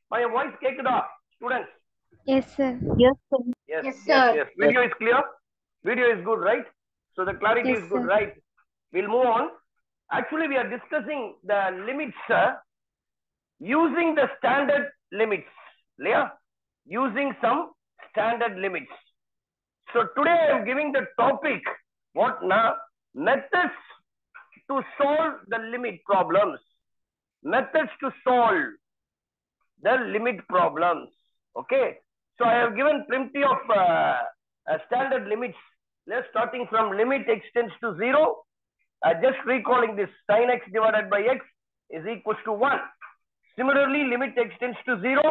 My voice கேக்குதா students Yes, sir. Yes, sir. yes Yes, yes sir. yes video is clear video is good right so the clarity Yes, is good sir. right we'll move on actually we are discussing the limits uh, using the standard limits yeah using some standard limits so today i am giving the topic what now methods to solve the limit problems methods to solve the limit problems okay so i have given plenty of uh, uh, standard limits let's starting from limit extends to zero uh, just recalling this sin x divided by x is equals to 1 similarly limit extends to zero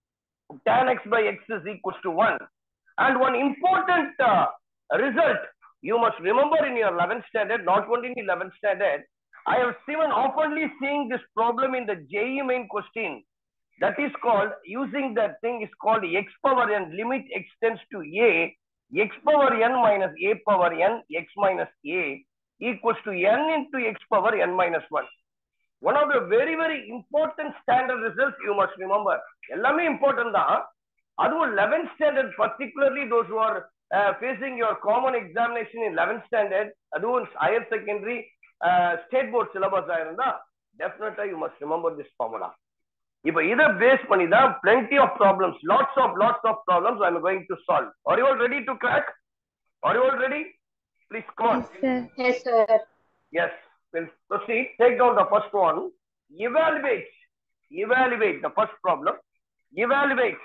tan x by x is equals to 1 and one important uh, result you must remember in your 11th standard not only in 11th standard i have seen oftenly seeing this problem in the JE main question that is called using that thing is called x power n limit extends to a x power n minus a power n x minus a equals to n into x power n minus 1 one of the very very important standard results you must remember எல்லாமே important தான் அதுவும் 11th standard particularly those who are uh, facing your common examination in 11th standard அதுவும் higher secondary uh, state board syllabus ஆ இருந்தா definitely you must remember this formula இப்ப இத base பண்ணி தான் plenty of problems lots of lots of problems i am going to solve are you all ready to crack are you all ready please come on Yes, sir. Yes, sir. yes we'll proceed take down the first one evaluate evaluate the first problem evaluate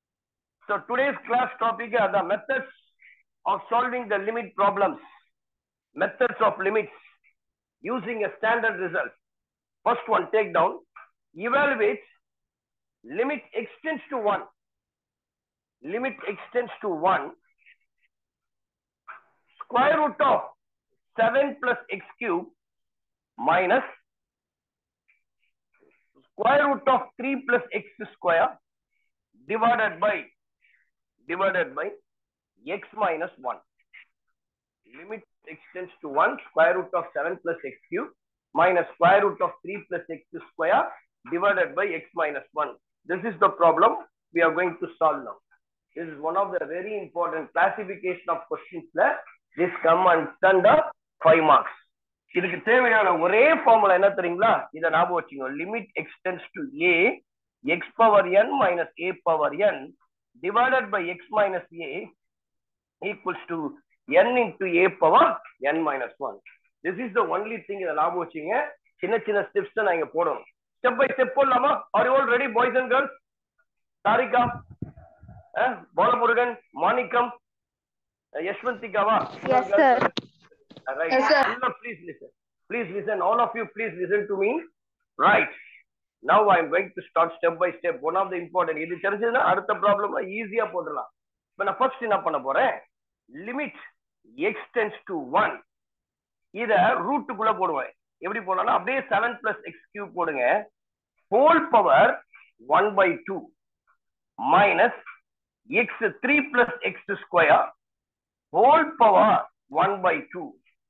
so today's class topic are the methods of solving the limit problems methods of limits using a standard result first one take down evaluate limit extends to 1 limit extends to 1 square root of 7 plus x cube minus square root of 3 plus x square divided by divided by x minus 1 limit extends to 1 square root of 7 plus x cube minus square root of 3 plus x square divided by x minus 1 this is the problem we are going to solve now this is one of the very important classification of questions that this come and under 5 marks இதுக்கு தேவையான ஒரே formula என்ன தெரியுங்களா இதை ஞாபகம் வச்சுங்க limit extends to a x power n minus a power n divided by x minus a equals to n into a power n minus one this is the only thing இதை ஞாபகம் வச்சுங்க சின்ன சின்ன ஸ்டெப்ஸ் தான் இங்க போடணும் step by step போடலாமா are all ready boys and girls Sarika Balamurugan Manickam யஷ்வந்திகாவா Yes, sir. Right. Yes, sir. All of- Please listen. Please listen. All of you, please listen to me. Right. Now I am going to start step by step. One of the important. இது தெரிஞ்சதுன்னா அடுத்த problem ஈஸியா போடலாம் இப்ப நான் first என்ன பண்ண போறேன் லிமிட் எக்ஸ்டென்ஸ் டு ஒன் இத ரூட்டுக்குள்ள போடுவேன் எப்படி போடலாம்னா அப்படியே செவன் பிளஸ் எக்ஸ் கியூப் போடுங்க whole power one by two minus x three plus x square whole power one by two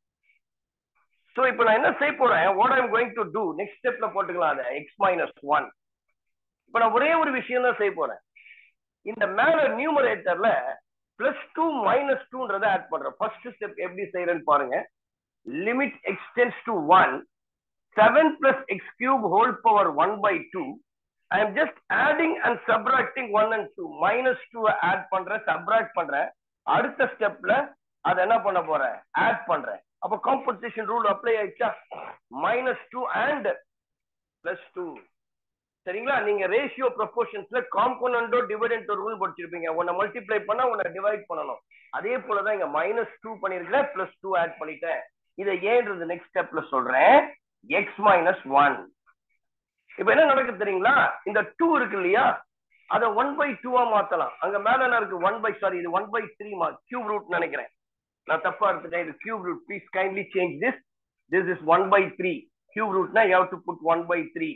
so இப்போ நான் என்ன செய்ய போறேன் what I'm going to do next ஸ்டெப்ல போட்டுக்கலாம் அதை எக்ஸ் மைனஸ் ஒன் இப்போ நான் ஒரே ஒரு விஷயம் தான் செய்ய போறேன் இந்த மேல நியூமரேட்டர்ல பிளஸ் டூ மைனஸ் டூன்றத ஆட் பண்றேன் ஃபர்ஸ்ட் ஸ்டெப் எப்படி செய்யறேன்னு பாருங்க limit extends to one seven plus x cube whole power one by two I am just adding and subtracting one and two minus two add பண்றேன் subtract பண்றேன் அடுத்த ஸ்டெப்ல அதை என்ன பண்ண போறேன் ஆட் பண்றேன் அப்ப காம்பன்சேஷன் ரூல் அப்ளை ஆயிடுச்சா minus two and plus two சரிங்களா நீங்க ரேஷியோ ப்ரொபோர்ஷன்ஸ்ல காம்பனண்டோ டிவிடெண்டோ ரூல் படிச்சிருப்பீங்க உன்னை மல்டிப்ளை பண்ணா உன்னை டிவைட் பண்ணணும் அதே போலதான் இங்க மைனஸ் டூ பண்ணிருக்கேன் பிளஸ் டூ ஆட் பண்ணிட்டேன் இதை ஏன்றது நெக்ஸ்ட் ஸ்டெப்ல சொல்றேன் எக்ஸ் மைனஸ் ஒன் இப்ப என்ன நடக்குது தெரியுங்களா இந்த டூ இருக்கு இல்லையா அதை ஒன் பை டூவா மாத்தலாம் அங்க மேல என்ன இருக்கு ஒன் பை சாரி இது ஒன் பை த்ரீ மா கியூப் ரூட் நினைக்கிறேன் நான் தப்பா எடுத்துட்டேன் இது cube root please kindly change this this is one by three cube ரூட்னா you have to put one by three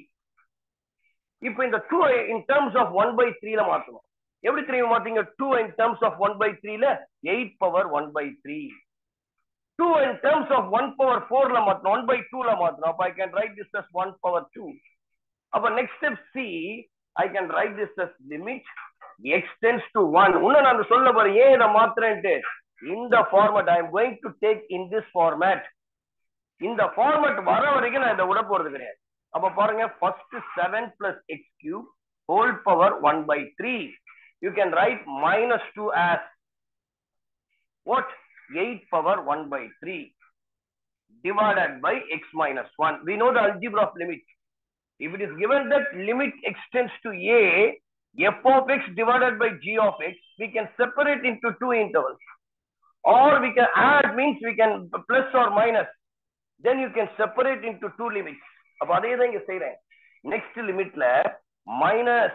இப்போ இந்த two in terms of one by த்ரீல மாத்தணும் எப்படி தெரியுமா மாத்தீங்க two in terms of one by த்ரீல eight power one by three two in terms of one power ஃபோர்ல மாத்தணும் ஒன் பை டூல மாத்தணும் அப்ப I can write this as one power two அப்ப next step see I can write this as limit extends to one இன்னும் நான் சொல்ல போறேன் ஏன் இதை மாத்துறேன்ட்டு இந்த format I am going to take in this format இந்த ஃபார்மட் வர வரைக்கும் நான் இதை விட போறது கிடையாது அப்ப பாருங்க first seven plus x cube whole power one by three you can write minus two as what eight power one by three divided by x minus 1. We know the algebra of limit. If it is given that limit extends to a, f of x divided by g of x, we can separate into two intervals. Or we can add means we can plus or minus. Then you can separate into two limits. அப்ப அதே தான் இங்க செய்யறேன் next லிமிட்ல minus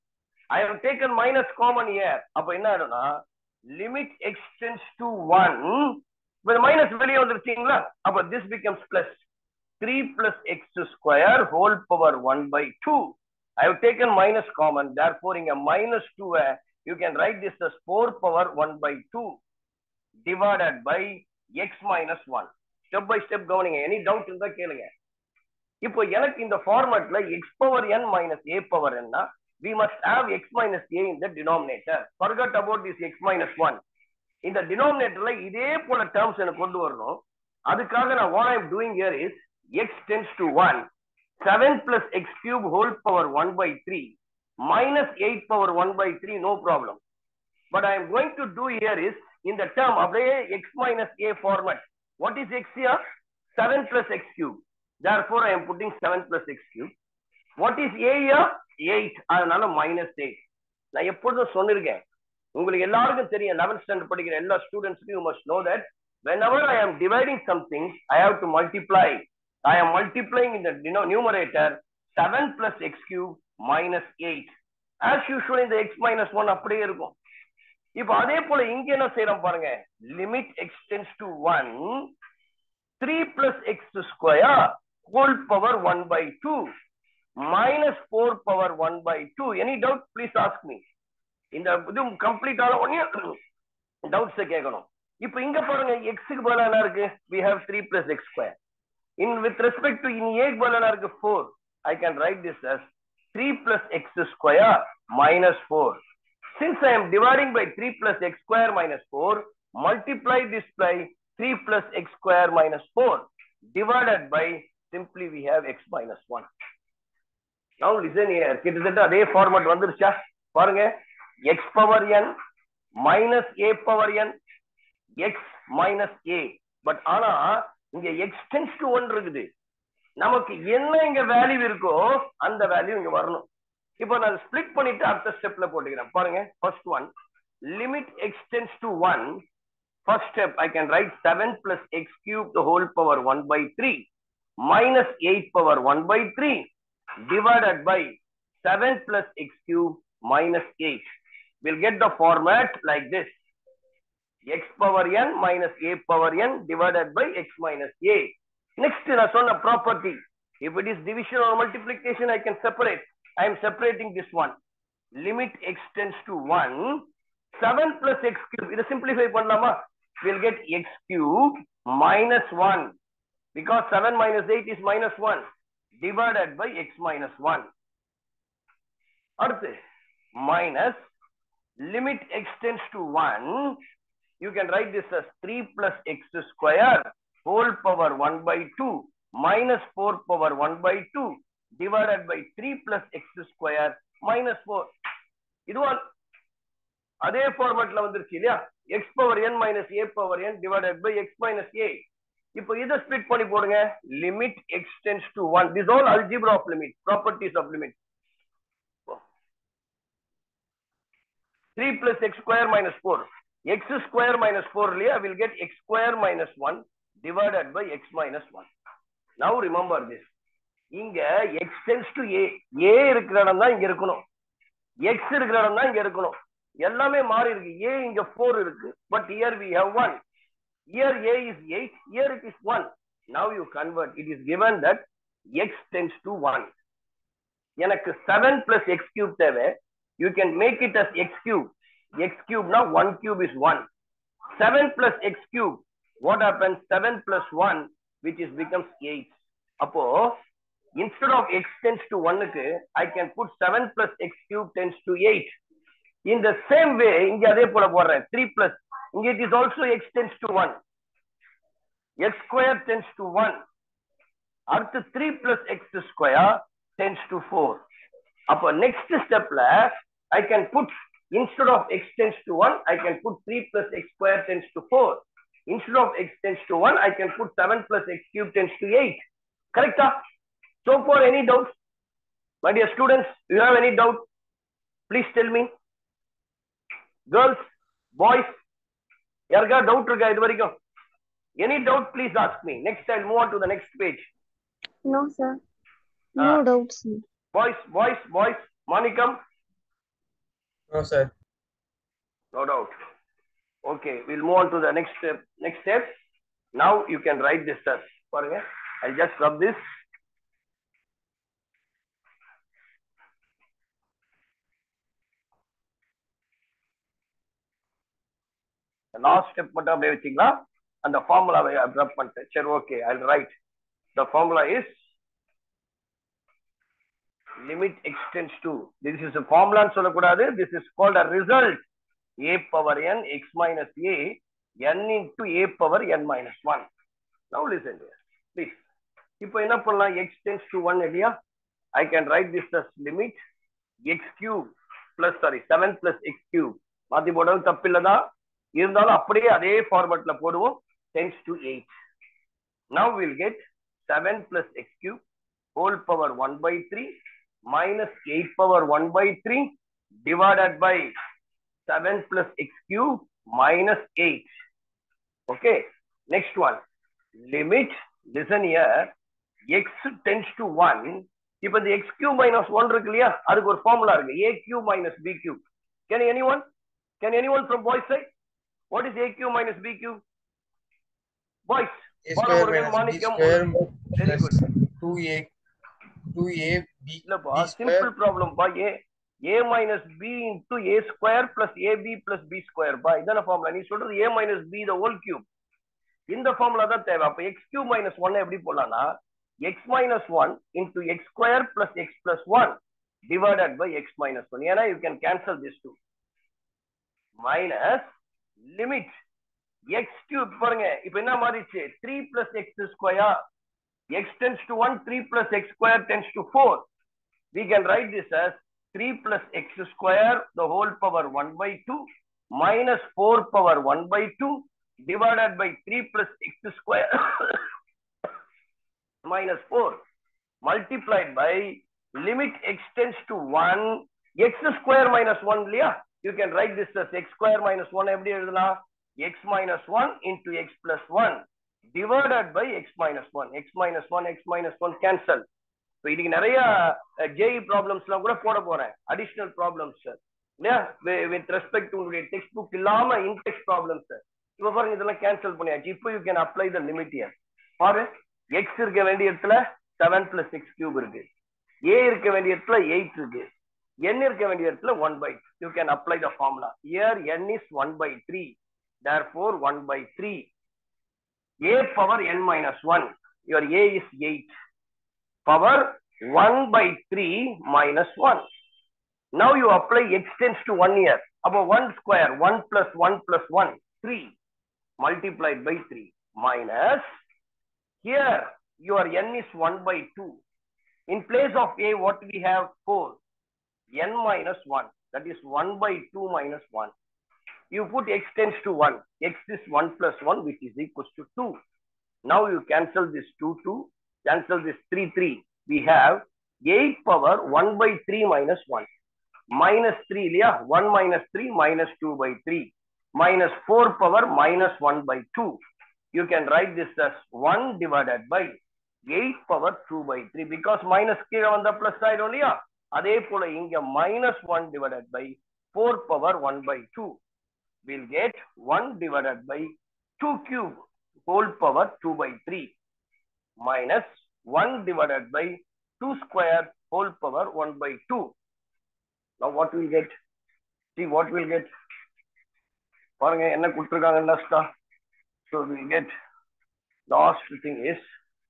I have taken minus common here அப்ப என்ன ஆயிடும்னா limit extends to one minus வெளியே வந்துருச்சீங்களா அப்ப this becomes plus three plus x square whole power one by two I have taken minus common therefore இங்க minus two you can write this as four power one by two divided by x minus one step by step கவனிங்க any doubt இருந்தா கேளுங்க இப்போ எனக்கு இந்த ஃபார்மேட்ல x power n minus a power என்ன we must have x minus a in the denominator. Forget about this x minus 1. இந்த டினாமினேட்டர்ல இதே போல டேர்ம்ஸ் எனக்கு கொண்டு வரணும் அதுக்காக நான் what I'm doing here is x tends to one seven plus x cube whole power one by three minus eight power one by three no problem but I am going to do here is இந்த term அப்படியே x minus a format what is x here seven plus x cube therefore I am putting seven plus x cube what is a here eight அதனால minus eight நான் எப்பொழுதும் சொல்லிருக்கேன் உங்களுக்கு எல்லாருக்கும் தெரியும் eleventh standard படிக்கிற எல்லா ஸ்டூடெண்ட்ஸ்க்கும் you must know that whenever I am dividing something, I have to multiply. I am multiplying in the numerator 7 plus x cube minus 8. As usual in the x minus 1 அப்படியே இருக்கும் இப்போ அதே போல இங்க என்ன செய்யறோம் பாருங்க limit extends to one three plus x square whole power one by two minus four power one by two any doubt please ask me இந்த இது கம்ப்ளீட் ஆன உடனே டவுட்ஸ் கேட்கணும் இப்போ இங்க பாருங்க எக்ஸுக்கு பதிலா என்ன இருக்கு we have three plus x square in with respect to in ஏக்கு பதிலா என்ன இருக்கு four I can write this as three plus x square minus four since I am dividing by three plus x square minus four multiply this by three plus x square minus four divided by simply we have x minus 1. Now listen here. கிட்டத்தட்ட அதே format வந்துருச்சா பாருங்க x power n minus a power n x minus a but ஆனா இங்க x tends to one இருக்குது நமக்கு என்ன இங்க வேல்யூ இருக்கோ அந்த வேல்யூ இங்க வரணும் இப்போ நான் ஸ்பிளிட் பண்ணிட்டு அடுத்த ஸ்டெப்ல போட்டுக்கிறேன் பாருங்க first one limit x tends to one First step, I can write 7 plus x cubed the whole power 1 by 3 minus 8 power 1 by 3 divided by 7 plus x cubed minus 8. We'll get the format like this. x power n minus a power n divided by x minus a. Next, I saw a property. If it is division or multiplication, I can separate. I am separating this one. Limit x tends to 1. 7 plus x cube. It is simplify பண்ணலாமா we'll get x cube minus 1 because 7 minus 8 is minus 1 divided by x minus 1. அடுத்து minus limit x tends to 1 you can write this as 3 plus x square whole power 1 by 2 minus 4 power 1 by 2 divided by 3 plus x square minus 4 இதுவும் அதே ஃபார்மேட்ல வந்துருச்சு இல்லையா x power n minus a power n divided by x minus a இப்போ இதை split பண்ணி போடுங்க limit extends to one this all algebra of limit properties of limit three plus x square minus four x square minus four இல்லையா will get x square minus one divided by x minus one now remember this இங்க x tends to a a இருக்கிற இடம் தான் இங்க இருக்கணும் X இருக்கிற இடம் தான் இங்க இருக்கணும் எல்லாமே மாறி இருக்கு ஏ இங்க ஃபோர் இருக்கு but here we have one here a is eight here it is one now you convert it is given that x tends to one எனக்கு செவன் பிளஸ் எக்ஸ் கியூப் தேவை you can make it as x cube x கியூப்னா one cube is one seven plus x cube what happen seven plus one which is becomes eight அப்போ instead of x tends to 1 க்கு I can put 7 plus x cube tends to 8 in the same way இங்க அதே போல போடுறேன் 3 plus இங்க it is also x tends to 1 x square tends to 1 அடுத்து 3 plus x square tends to 4 அப்ப next stepல I can put instead of x tends to 1 I can put 3 plus x square tends to 4 instead of x tends to 1 I can put 7 plus x cube tends to 8 correct so for any doubts my dear students you have any doubt please tell me girls boys யாருக்கா doubt இருக்கா இது வரைக்கும் any doubt please ask me next I move on to the next page No, sir. No Ah. doubts, sir. Boys boys boys Manickam No, sir. no doubt okay we'll move on to the next step next step now you can write this as பாருங்க i'll just rub this last step மட்டும் அப்படியே வச்சுக்கலாம் அந்த ஃபார்முலாவை rub பண்ணிட்டேன் சரி okay I write the formula is limit extends to this is a formula ன்னு சொல்லக்கூடாது this is called a result a power n x minus a n into a power n minus 1 now listen here please இப்போ என்ன பண்ணலாம் x tends to 1 இல்லையா I can write this as limit x cube plus sorry 7 plus x cube மாத்தி போடுறது தப்பு இல்லதான் இருந்தாலும் அப்படியே அதே ஃபார்மட்ல போடுவோம் tends to 8 now we'll get 7 plus x cube whole power 1 by 3 minus 8 power 1 by 3 divided by 7 plus x cube minus 8. Okay. Next one. Limit, listen here, x tends to 1. இப்ப இந்த x cube minus 1 இருக்கு இல்லையா அதுக்கு ஒரு formula இருக்கு a cube minus b cube. Can anyone? Can anyone from boys side? What is a cube minus b cube? Boys. A Follow square Murugan, minus b Manikam. square Very plus good. 2a 2a b இல்லப்பா b simple square problem பா a a minus b into a square plus ab plus b square பா இதான formula நீ சொல்றது a minus b the whole cube இந்த formula தான் தேவை அப்ப எக்ஸ் கியூப் மைனஸ் ஒன் எப்படி போடலாம்னா x minus one into x square plus x plus one divided by x minus one ஏன்னா you can cancel this two minus limit x cube பாருங்க இப்ப என்ன மாறிடுச்சு three plus x square x tends to 1, 3 plus x square tends to 4. We can write this as 3 plus x square, the whole power 1 by 2, minus 4 power 1 by 2, divided by 3 plus x square, minus 4, multiplied by limit x tends to 1, x square minus 1, இல்லையா? You can write this as x square minus 1, எப்படி எழுதலாம்? x minus 1 into x plus 1. divided by x minus 1 x minus 1 x minus 1 cancel இப்போ இதுக்கு நிறைய JE ப்ராப்ளம்ஸ்லாம் கூட போட போறேன் additional problems இல்லையா வித் ரெஸ்பெக்ட் உங்களுடைய டெக்ஸ்ட் புக் இல்லாம இன்டெக்ஸ்ட் ப்ராப்ளம்ஸ் இப்போ பாருங்க இதெல்லாம் கேன்சல் பண்ணியாச்சு இப்போ you can apply the limit year பாரு எக்ஸ் இருக்க வேண்டிய இடத்துல செவன் பிளஸ் சிக்ஸ் கியூப் இருக்கு ஏ இருக்க வேண்டிய இடத்துல எயிட் இருக்கு n இருக்க வேண்டிய இடத்துல one by you can apply the formula here n is one by three therefore one by three a power n minus 1. Your a is 8. Power 1 by 3 minus 1. Now you apply x tends to 1 here. About 1 square, 1 plus 1 plus 1, 3 multiplied by 3 minus here your n is 1 by 2. In place of a, what we have? 4. n minus 1. That is 1 by 2 minus 1 you put x tends to 1. x is 1 plus 1, which is equals to 2. Now you cancel this 2, 2, cancel this 3, 3. We have 8 power 1 by 3 minus 1. Minus 3, yeah? 1 minus 3 minus 2 by 3. Minus 4 power minus 1 by 2. You can write this as 1 divided by 8 power 2 by 3 because minus கீழே வந்தா plus ஆயிடும் இல்லையா அதே போல இங்க minus 1 divided by 4 power 1 by 2 we'll get 1 divided by 2 cube whole power 2 by 3 minus 1 divided by 2 square whole power 1 by 2. Now what we'll get? See what we'll get. பாருங்க என்ன கொடுத்துருக்காங்க லாஸ்டா so will get last thing is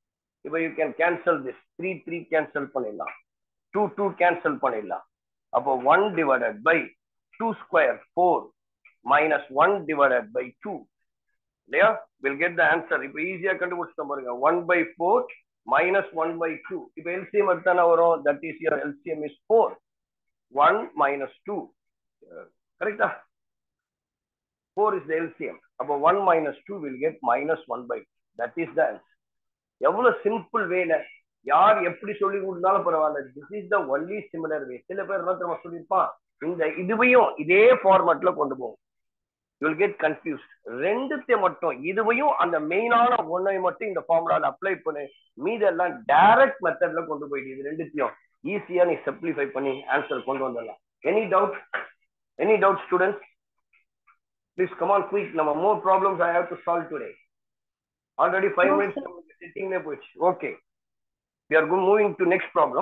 இப்போ you can cancel this three three cancel பண்ணிடலாம் two two cancel பண்ணிடலாம் அப்போ one divided by two square four minus one divided by two இல்லையா will get the answer இப்போ ஈஸியா கண்டுபிடிச்சிட்டோம் பாருங்க one by four minus one by two இப்போ LCM எடுத்தானே வரும் that is here LCM is four one minus two கரெக்டா four is the LCM அப்போ one minus two will get minus one by that is the answer எவ்வளவு simple வேல யார் எப்படி சொல்லி கொடுத்தாலும் பரவாயில்ல this is the only similar way சில பேர் என்ன நம்ம சொல்லியிருப்பான் இந்த இதுவையும் இதே ஃபார்மேட்ல கொண்டு போகும் யூல் கெட் கன்ஃபியூஸ்ட் ரெண்டுத்தை மட்டும் இதுவையும் அந்த மெயினான ஒன்றை மட்டும் இந்த ஃபார்முலால அப்ளை பண்ணு மீதெல்லாம் டைரக்ட் மெத்தட்ல கொண்டு போயிடு இது ரெண்டுத்தையும் ஈஸியா நீ சிம்பிளிஃபை பண்ணி ஆன்சர் கொண்டு வந்துடலாம் any doubt any doubt students please come on quick நம்ம more problems I have to solve today already five No, minutes சிட்டிங்லேயே போயிடுச்சு okay we are go- moving to next problem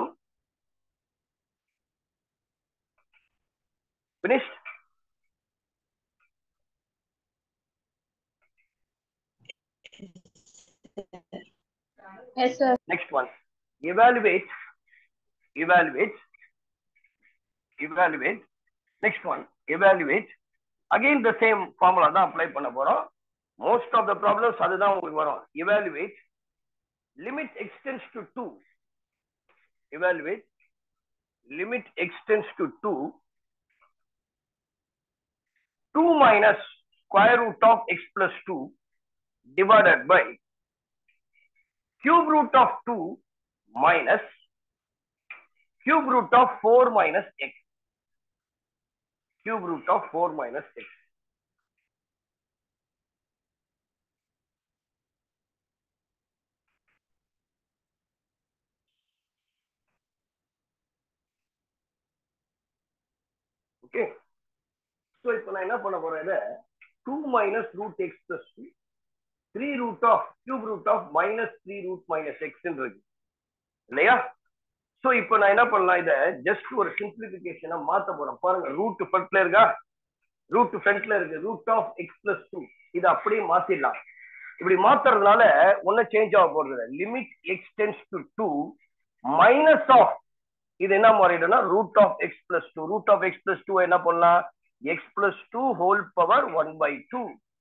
finished Yes, sir. next one evaluate evaluate evaluate next one evaluate again the same formula தான் apply பண்ண போறோம் most of the problems அதுதான் உங்களுக்கு வரும் evaluate limit extends to 2 evaluate limit extends to 2 2 minus square root of x plus 2 divided by cube root of 2 minus cube root of 4 minus x. Cube root of 4 minus x. Okay so இப்போ நான் என்ன பண்ண போறேன் இதை two minus root x plus two three root of cube root of minus three root minus x இருக்கு இல்லையா so இப்போ நான் என்ன பண்ணலாம் இதை ஜஸ்ட் ஒரு சிம்பிளிபிகேஷனா மாத்த போறேன் பாருங்க ரூட் ஃப்ரண்ட்ல இருக்கா ரூட் ஃப்ரண்ட்ல இருக்கு root of x plus two இதை அப்படியே மாத்திடலாம் இப்படி மாத்துறதுனால ஒன்னும் சேஞ்ச் ஆக போறது limit extends to two minus of இது என்ன மாறிடும்னா root of x plus two root of x plus two என்ன பண்ணலாம் x plus two whole power one by two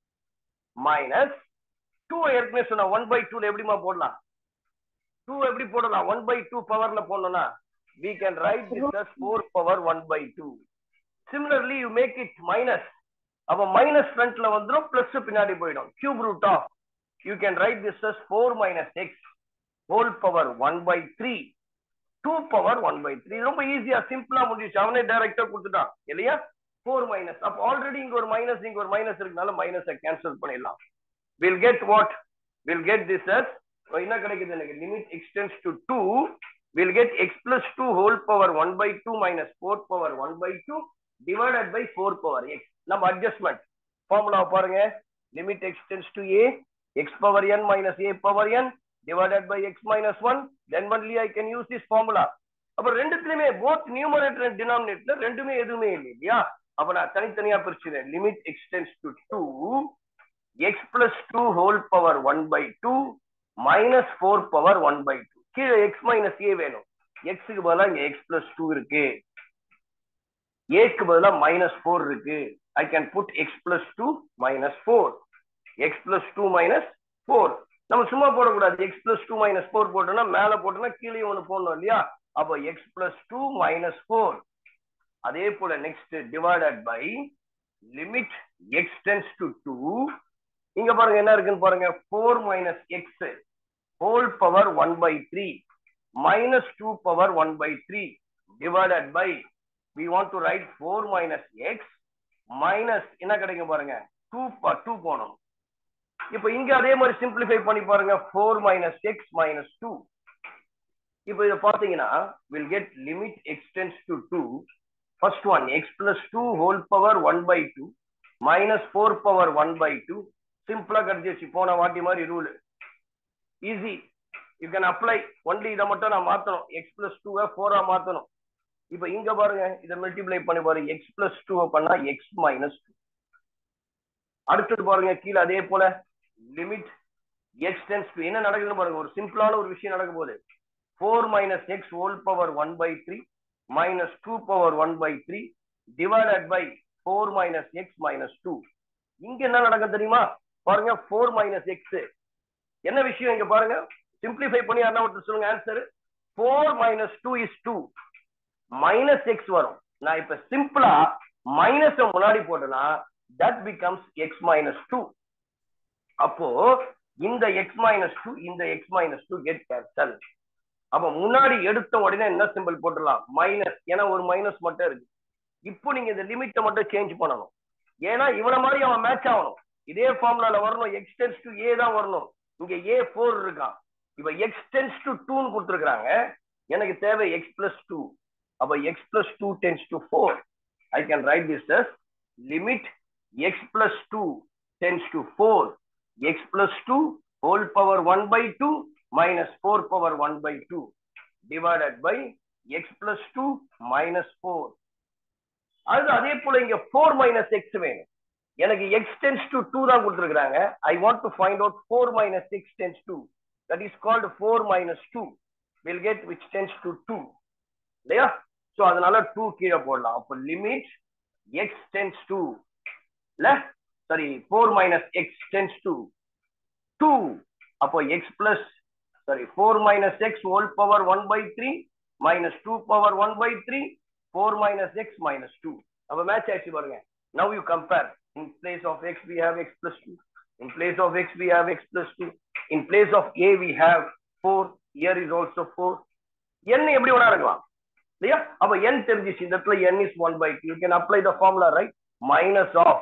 minus two ஏற்கனவே சொன்ன ஒன் பை டூல எப்படிமா போடலாம் டூ எப்படி போடலாம் ஒன் பை டூ பவர்ல போடணும்னா we can write this as 4 power 1 by 2 similarly you make it minus அப்ப மைனஸ் ஃப்ரண்ட்ல வந்துரும் பிளஸ் பின்னாடி போயிடும் cube root of you can write this as 4 minus x whole power 1 by 3 2 power 1 by 3 ரொம்ப ஈஸியா சிம்பிளா முடிஞ்சிச்சு அவனே டைரக்டா கொடுத்துட்டான் இல்லையா 4 மைனஸ் அப்ப ஆல்ரெடி இங்க ஒரு மைனஸ் இங்க ஒரு மைனஸ் இருக்கனால மைனஸை கேன்சல் பண்ணிடலாம் will get what will get this as என்ன கிடைக்குது எனக்கு limit extends to 2 will get x plus two whole power one by two minus four power one by two divided by four power x நம்ம adjustment ஃபார்முலாவை பாருங்க limit extends to a x power n minus a power n divided by x minus one then only I can use this formula அப்ப ரெண்டுத்துலயுமே both numerator and denominator ரெண்டுமே எதுவுமே இல்லை இல்லையா அப்ப நான் தனித்தனியா பிரிச்சுறேன் limit extends to two x plus two whole power one by two minus four power one by two கீழே எக்ஸ் மைனஸ் ஏ வேணும் எக்ஸுக்கு பதிலாக இங்க எக்ஸ் பிளஸ் டூ இருக்கு ஏக்கு பதிலாக மைனஸ் ஃபோர் இருக்கு I can put x plus two minus four x plus two minus four நம்ம சும்மா போடக்கூடாது x plus two minus four போட்டோம்னா மேல போட்டோம்னா கீழே ஒன்று போடணும் இல்லையா அப்போ x plus two minus four அதே போல next divided by limit x tends to two இங்க பாருங்க என்ன இருக்குன்னு பாருங்க four minus x whole power one by three minus two power one by three divided by we want to write four minus x minus என்ன கிடைக்கும் பாருங்க two two போனோம் இப்போ இங்க அதே மாதிரி சிம்பிளிஃபை பண்ணி பாருங்க four minus x minus two இப்போ இதை பார்த்தீங்கன்னா will get limit extends to two first one x plus two whole power one by two minus four power one by two சிம்பிளா கிடைச்சிச்சு போன வாட்டி மாதிரி rule easy you can apply only இதை மட்டும் நான் மாத்தணும் எக்ஸ் பிளஸ் டூவை ஃபோரா மாத்தணும் இப்போ இங்க பாருங்க இதை மல்டிப்ளை பண்ணி பாருங்க எக்ஸ் பிளஸ் டூவை பண்ணா எக்ஸ் மைனஸ் டூ அடுத்தது பாருங்க கீழே அதே போல லிமிட் எக்ஸ் டென்ஸ் டு என்ன நடக்குதுன்னு பாருங்க ஒரு சிம்பிளான ஒரு விஷயம் நடக்க போகுது four minus x whole power one by three minus two power one by three divided by four minus x minus two இங்க என்ன நடக்கும் தெரியுமா பாருங்க ஃபோர் மைனஸ் எக்ஸ் என்ன விஷயம் இங்க பாருங்க சிம்பிளிஃபை பண்ணி யாருன்னா ஒருத்தர் சொல்லுங்க answer four minus two is two minus x வரும் நான் இப்ப சிம்பிளா மைனஸ் முன்னாடி போட்டேன்னா that becomes x minus two அப்போ இந்த எக்ஸ் மைனஸ் டூ இந்த x minus two get cancel அப்ப முன்னாடி எடுத்த உடனே என்ன சிம்பிள் போட்டுடலாம் மைனஸ் ஏன்னா ஒரு மைனஸ் மட்டும் இருக்கு இப்போ நீங்க இந்த லிமிட்டை மட்டும் சேஞ்ச் பண்ணணும் ஏன்னா இவன மாதிரி அவன் மேட்ச் ஆகணும் இதே ஃபார்முலால வரணும் எக்ஸ்டென்ஸ் டு ஏ தான் வரணும் இங்க ஏ ஃபோர் இருக்கான் இப்ப எக்ஸ்டென்ஸ் டு டூன்னு கொடுத்துருக்காங்க எனக்கு தேவை எக்ஸ் பிளஸ் டூ அப்ப x plus two tends to four I can write this as limit x plus two tends to four x plus two whole power one by two minus 4 power 1 by 2 divided by x plus 2 minus 4 அது அதே போல இங்க 4 minus x வேணும் எனக்கு x tends to 2 தான் கொடுத்திருக்காங்க I want to find out 4 minus x tends to that is called 4 minus 2 we'll get which tends to 2 இல்லையா so அதனால 2 கீழே போடலாம் அப்ப லிமிட் x tends to இல்ல sorry 4 minus x tends to 2 அப்போ x plus sorry 4 minus x whole power 1 by 3 minus 2 power 1 by 3 4 minus x minus 2 அப்ப match ஆயிடுச்சு பாருங்க now you compare in place of x we have x plus 2 in place of x we have x plus 2 in place of a we have 4 here is also 4 n எப்படி வேணா இருக்கலாம் இல்லையா அப்ப n தெரிஞ்சிச்சு இந்த இடத்துல n is 1 by 2 you can apply the formula right minus of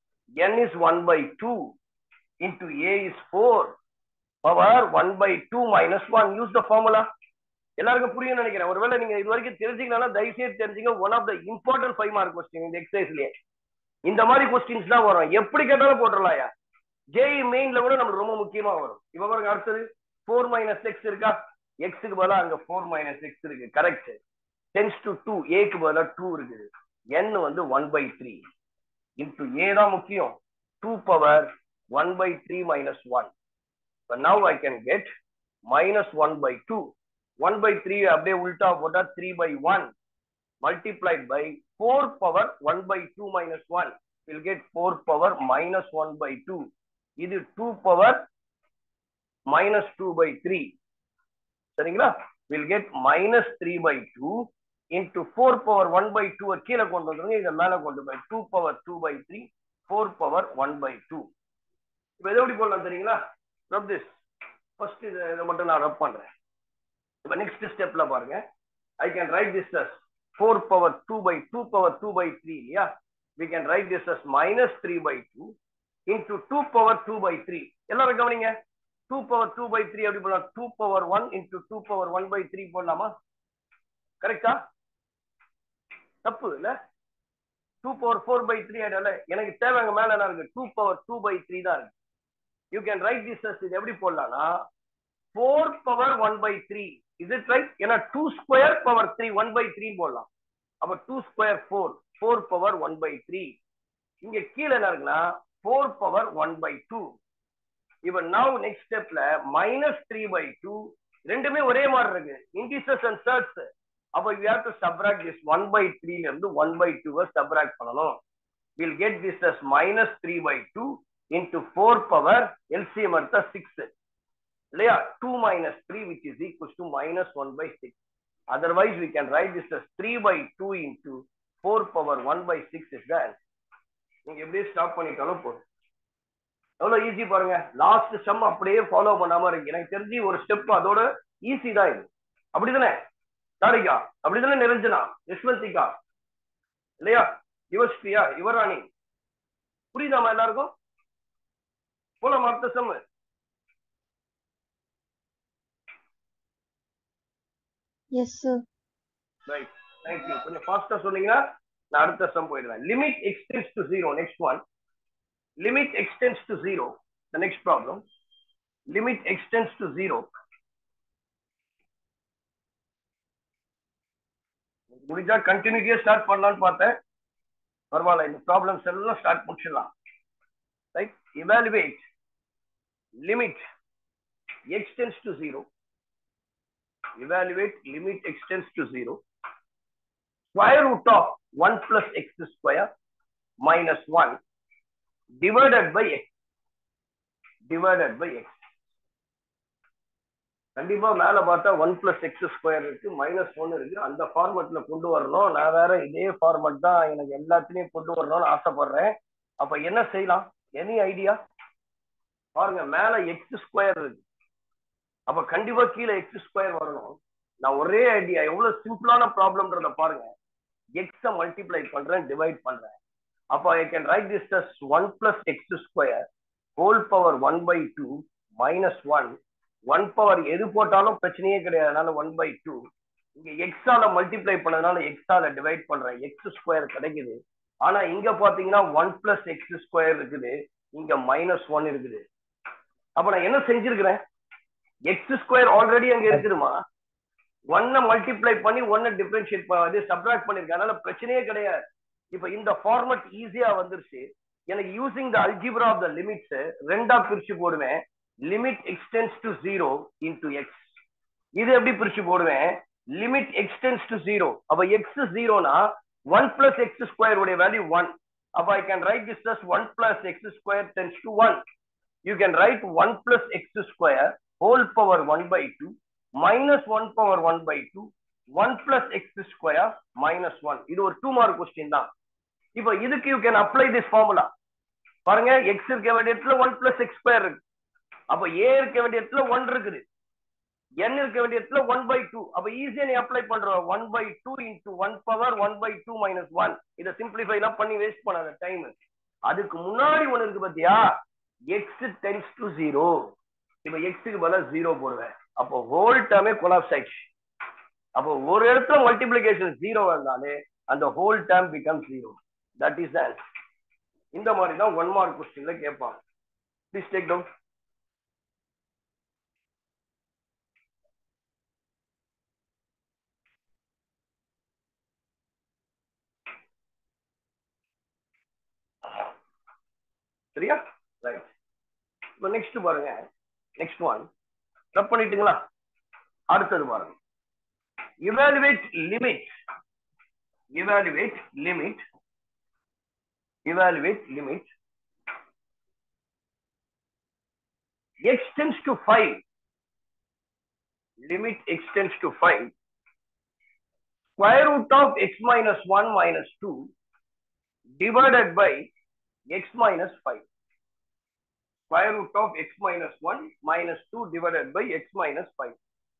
n is 1 by 2 into a is 4 power one by two minus one use the formula எல்லாருக்கும் புரியும் நினைக்கிறேன் ஒருவேளை நீங்க இது வரைக்கும் தெரிஞ்சுக்கலாம் தயவுசெய்து தெரிஞ்சுங்க one of the important five mark question இந்த எக்ஸசைஸ்லயே இந்த மாதிரி கொஸ்டின்ஸ் தான் வரும் எப்படி கேட்டாலும் போட்டுடலாம்யா ஜேஇ மெயின்ல கூட நம்மளுக்கு ரொம்ப முக்கியமா வரும் இப்ப பாருங்க அடுத்தது ஃபோர் மைனஸ் எக்ஸ் இருக்கா எக்ஸுக்கு பதிலாக அங்க ஃபோர் மைனஸ் எக்ஸ் இருக்கு கரெக்ட் டென்ஸ் டு டூ ஏக்கு பதிலாக டூ இருக்குது என் வந்து one by three into a தான் முக்கியம் two power one by three minus one But now I can get minus 1 by 2. 1 by 3 அப்படியே உல்டா போட்டா 3 by 1 multiplied by 4 power 1 by 2 minus 1 will get 4 power minus 1 by 2. இது 2 power minus 2 by 3. சரிங்களா will get minus 3 by 2 into 4 power 1 by 2 கீழே கொண்டு வந்துருங்க இதை மேல கொண்டு போய் 2 power 2 by 3 4 power 1 by 2 இப்போ எதை எப்படி போடலாம் தெரியுங்களா ரப் திஸ் ஃபர்ஸ்ட் இதை இதை மட்டும் நான் ரப் பண்றேன் இப்போ நெக்ஸ்ட் ஸ்டெப்ல பாருங்க I can write this as four power two by two power two by three இல்லையா we can write this as minus three by two into two power two by three எல்லாரும் கவனிங்க two power two by three அப்படி போடலாம் two power one into two power one by three போடலாமா கரெக்டா தப்பு இல்ல two power four by three ஆயிடல எனக்கு தேவை அங்க மேல என்ன இருக்கு two power two by three தான் இருக்கு you can write this as இது எப்படி போடலாம்னா four power one by three is it right ஏன்னா two square power three one by three போடலாம் அப்ப two square four four power one by three இங்க கீழே என்ன இருக்குன்னா four power one by two இப்ப நவ் நெக்ஸ்ட் ஸ்டெப்ல மைனஸ் த்ரீ பை டூ ரெண்டுமே ஒரே மாதிரி இருக்கு இன்டிசஸ் அண்ட் சர்ட்ஸ் அப்ப you have to subtract this one by த்ரீல இருந்து ஒன் பை டூவை சப்ராக்ட் பண்ணணும் will get this as minus three by two into 4 power LCM எடுத்தா 6 இல்லையா 2 minus 3 which is equals to minus 1 by 6 otherwise we can write this as 3 by 2 into 4 power 1 by 6 is the answer நீங்க எப்படியே stop பண்ணிட்டாலும் போதும் எவ்வளவு easy பாருங்க last some அப்படியே follow பண்ணாம இருக்கு எனக்கு தெரிஞ்சு ஒரு ஸ்டெப் அதோட ஈஸி தான் இது அப்படிதானே தாரிகா அப்படிதானே நிரஞ்சனா யஷ்வந்திகா இல்லையா யுவஸ்ரீயா யுவராணி புரியுதாமா எல்லாருக்கும் போலாம் அடுத்த செம்மு Yes, sir. ரைட் தேங்க்யூ கொஞ்சம் ஃபாஸ்டா சொன்னீங்கன்னா நான் அடுத்த சம் போயிடுவேன் limit extends to zero next one limit extends to zero the next problem limit extends to zero முடிஞ்சா கண்டினியூட்டியா ஸ்டார்ட் பண்ணலாம்னு பார்த்தேன் பரவாயில்ல இந்த ப்ராப்ளம்ஸ் எல்லாம் ஸ்டார்ட் முடிச்சிடலாம் right evaluate limit x tends to 0 evaluate limit x tends to 0 square root of 1 plus x square minus 1 divided by x divided by x கண்டிப்பா மேல பார்த்தா ஒன் பிளஸ் எக்ஸ் ஸ்கொயர் இருக்கு மைனஸ் ஒன் இருக்கு அந்த ஃபார்மட்ல கொண்டு வரணும் நான் வேற இதே ஃபார்மட் தான் எனக்கு எல்லாத்துலயும் கொண்டு வரணும்னு ஆசைப்படுறேன் அப்ப என்ன செய்யலாம் எனி ஐடியா பாருங்க மேல எக்ஸ் ஸ்கொயர் இருக்கு அப்ப கண்டிப்பா கீழே எக்ஸ் ஸ்கொயர் வரணும் நான் ஒரே ஐடியா எவ்வளவு சிம்பிளான ப்ராப்ளம்ன்றத பாருங்க எக்ஸ மல்டிப்ளை பண்றேன் டிவைட் பண்றேன் அப்போ I can write this as one plus x square whole power one by two minus one one power எது போட்டாலும் பிரச்சனையே கிடையாது அதனால ஒன் பை டூ இங்க எக்ஸால மல்டிப்ளை பண்ணதுனால எக்ஸால டிவைட் பண்றேன் எக்ஸ் ஸ்கொயர் கிடைக்குது ஆனா இங்க பாத்தீங்கன்னா ஒன் பிளஸ் எக்ஸ் ஸ்கொயர் இருக்குது இங்க மைனஸ் ஒன் இருக்குது அப்ப நான் என்ன செஞ்சிருக்கிறேன் எக்ஸ் ஸ்கொயர் ஆல்ரெடி அங்க இருக்குதுமா ஒன்ன மல்டிப்ளை பண்ணி ஒன்ன டிஃபரன்ஷியேட் பண்ணி சப்ராக்ட் பண்ணிருக்கேன் அதனால பிரச்சனையே கிடையாது இப்ப இந்த ஃபார்மட் ஈஸியா வந்துருச்சு எனக்கு using the algebra of the limits ரெண்டா பிரிச்சு போடுவேன் limit extends to zero into x இது எப்படி பிரிச்சு போடுவேன் லிமிட் எக்ஸ்டென்ஸ் டு ஜீரோ அப்ப எக்ஸ் ஜீரோனா ஒன் பிளஸ் எக்ஸ் ஸ்கொயர் உடைய வேல்யூ ஒன் அப்ப I can write this as one plus x square tends to one you can write one plus x square whole power one by two minus one power one by two one plus x square minus one இது ஒரு two mark question தான் இப்போ இதுக்கு you can apply this formula பாருங்க x இருக்க வேண்டிய இடத்துல one plus x square இருக்கு அப்ப ஏ இருக்க வேண்டிய இடத்துல ஒன் இருக்குது என் இருக்க வேண்டிய இடத்துல ஒன் பை டூ அப்ப ஈஸியா நீ அப்ளை பண்ற one by two into one power one by two minus one இதை சிம்பிளிஃபை எல்லாம் பண்ணி வேஸ்ட் பண்ணாத டைம் அதுக்கு முன்னாடி ஒண்ணு இருக்கு பாத்தியா எக்ஸ் டென்ஸ் டு ஜீரோ இப்ப எக்ஸுக்கு பதிலா ஜீரோ போடுவேன் அப்போ ஹோல் டேர்மே கொலாப்ஸ் ஆயிடுச்சு அப்போ ஒரு இடத்துல மல்டிபிளிகேஷன் ஜீரோ வந்தாலே அந்த whole term become zero that is இந்த மாதிரி தான் ஒன் மார்க் கொஸ்டின்ல கேட்பாங்க ப்ளீஸ் டேக் டவுன் சரியா ரைட் இப்போ நெக்ஸ்ட் பாருங்க நெக்ஸ்ட் ஒன் ரப் பண்ணிட்டுங்களா அடுத்தது பாருங்க evaluate limit evaluate limit evaluate limit x tends to 5 limit x tends to 5 square root of x minus 1 minus 2 divided by x minus 5 square root of x minus 1 minus 2 divided by x minus 5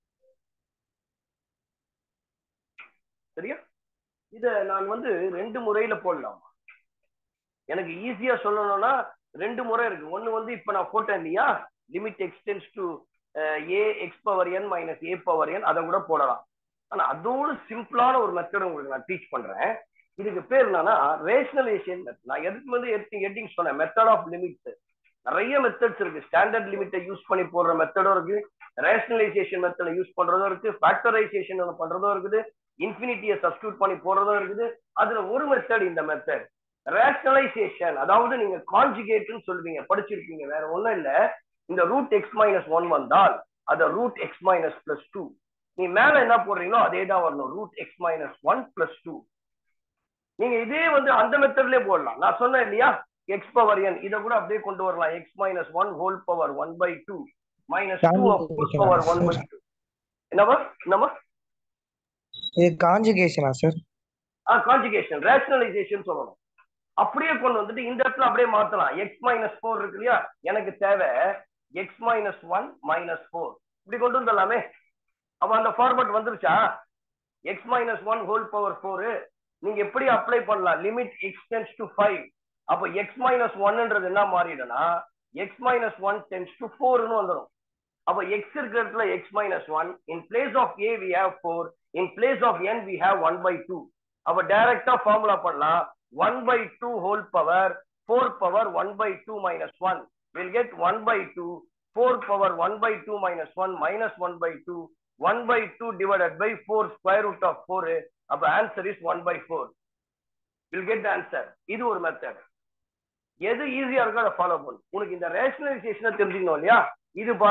சரியா இத நான் வந்து ரெண்டு முறையில போடலாம் எனக்கு ஈஸியா சொல்லணும்னா ரெண்டு முறை இருக்கு ஒண்ணு வந்து இப்ப நான் போட்டேன் இல்லையா limit extends to a x power n minus a power n அதை கூட போடலாம் ஆனா அதோடு சிம்பிளான ஒரு மெத்தட் உங்களுக்கு நான் டீச் பண்றேன் இதுக்கு பேர் என்னன்னா ரேஷனலைசேஷன் மெத்தட் நான் எதுக்கு வந்து எட்டிங் சொன்னேன் மெத்தட் ஆஃப் லிமிட்ஸ் நிறைய மெத்தட்ஸ் இருக்கு ஸ்டாண்டர்ட் லிமிட்டை யூஸ் பண்ணி போடுற மெத்தடும் இருக்கு ரேஷனலைசேஷன் மெத்தடை யூஸ் பண்றதும் இருக்கு ஃபேக்டரைசேஷன் பண்றதும் இருக்குது இன்ஃபினிட்டியை சப்ஸ்டியூட் பண்ணி போறதும் இருக்குது அதுல ஒரு மெத்தட் இந்த மெத்தட் ரேஷனலைசேஷன் அதாவது நீங்க கான்ஜுகேட்னு சொல்லுவீங்க படிச்சிருக்கீங்க வேற ஒண்ணும் இல்ல இந்த ரூட் எக்ஸ் மைனஸ் ஒன் வந்தால் அத root x minus plus two நீ மேல என்ன போடுறீங்களோ அதே தான் வரணும் root x minus one plus two நீங்க இதே வந்து அந்த மெத்தட்லயே போடலாம் நான் சொன்னேன் இல்லையா எக்ஸ் பவர் என் இதை கூட அப்படியே கொண்டு வரலாம் x minus one whole power one by two minus two whole power one by two என்னவா என்னவா இது காஞ்சுகேஷனா சார் ஆ கான்ஜுகேஷன் ரேஷனலைசேஷன் சொல்லணும் அப்படியே கொண்டு வந்துட்டு இந்த இடத்துல அப்படியே மாத்தலாம் எக்ஸ் மைனஸ் ஃபோர் இருக்கு இல்லையா எனக்கு தேவை x minus one minus four இப்படி கொண்டு வந்துடலாமே அப்ப அந்த ஃபார்மட் வந்துருச்சா x minus one whole power four நீங்க எப்படி அப்ளை பண்ணலாம் லிமிட் எக்ஸ்டென்ஸ் டு ஃபைவ் அப்ப எக்ஸ் மைனஸ் ஒன்ன்றது என்ன மாறிடும்னா x minus one tends to ஃபோர்னு வந்துடும் அப்ப எக்ஸ் இருக்கிற இடத்துல x minus one in place of a we have four in place of n we have one by two அப்ப டைரக்டா ஃபார்முலா பண்ணலாம் one by two whole power four power one by two minus one will get one by two four power one by two minus one minus one by two one by two divided by four square root of four அப்ப answer is one by four will get answer இது ஒரு method எது ஈஸியா இருக்கோ அதை follow பண்ணும் உனக்கு இந்த ரேஷனலைசேஷனை தெரிஞ்சுக்கணும் இல்லையா இது பாருங்க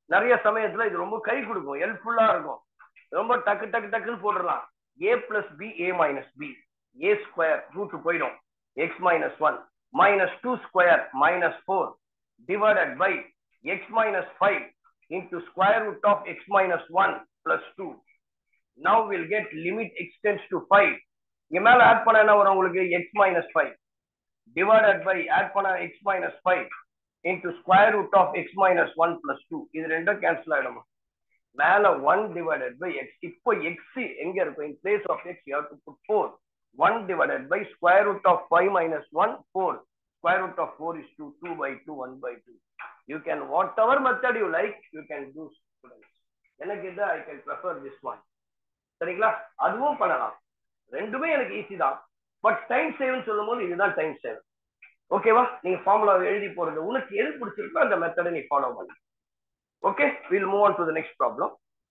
நிறைய சமயத்துல இது ரொம்ப கை கொடுக்கும் ஹெல்ப்ஃபுல்லா இருக்கும் ரொம்ப டக்கு டக்கு டக்குன்னு போட்டுடலாம் A plus B A minus B A square root போயிடும் x minus one minus two square minus four divided by x minus 5 into square root of x minus 1 plus 2. Now we'll get limit extends to 5. இங்க மேல add பண்ண என்ன வரும் உங்களுக்கு x minus 5 divided by add பண்ண x minus 5 into square root of x minus 1 plus 2. இது ரெண்டும் cancel ஆயிடும் மேல 1 divided by x இப்போ x எங்க இருக்கும் in place of x you have to put 4 1 divided by square root of 5 minus 1 4 square root of 4 is 2 2 by 2 1 by 2 you can whatever method you like you can do students எனக்கு இது i can prefer this one சரிங்களா அதுவும் பண்ணலாம் ரெண்டுமே எனக்கு easy தான் but time சேவ்னு சொல்லும் போது இதுதான் டைம் சேவ் ஓகேவா நீங்க ஃபார்முலா எழுதி போறது உனக்கு எது பிடிச்சிருக்கோ அந்த மெத்தடை நீ ஃபாலோ பண்ணு okay will move on to the next problem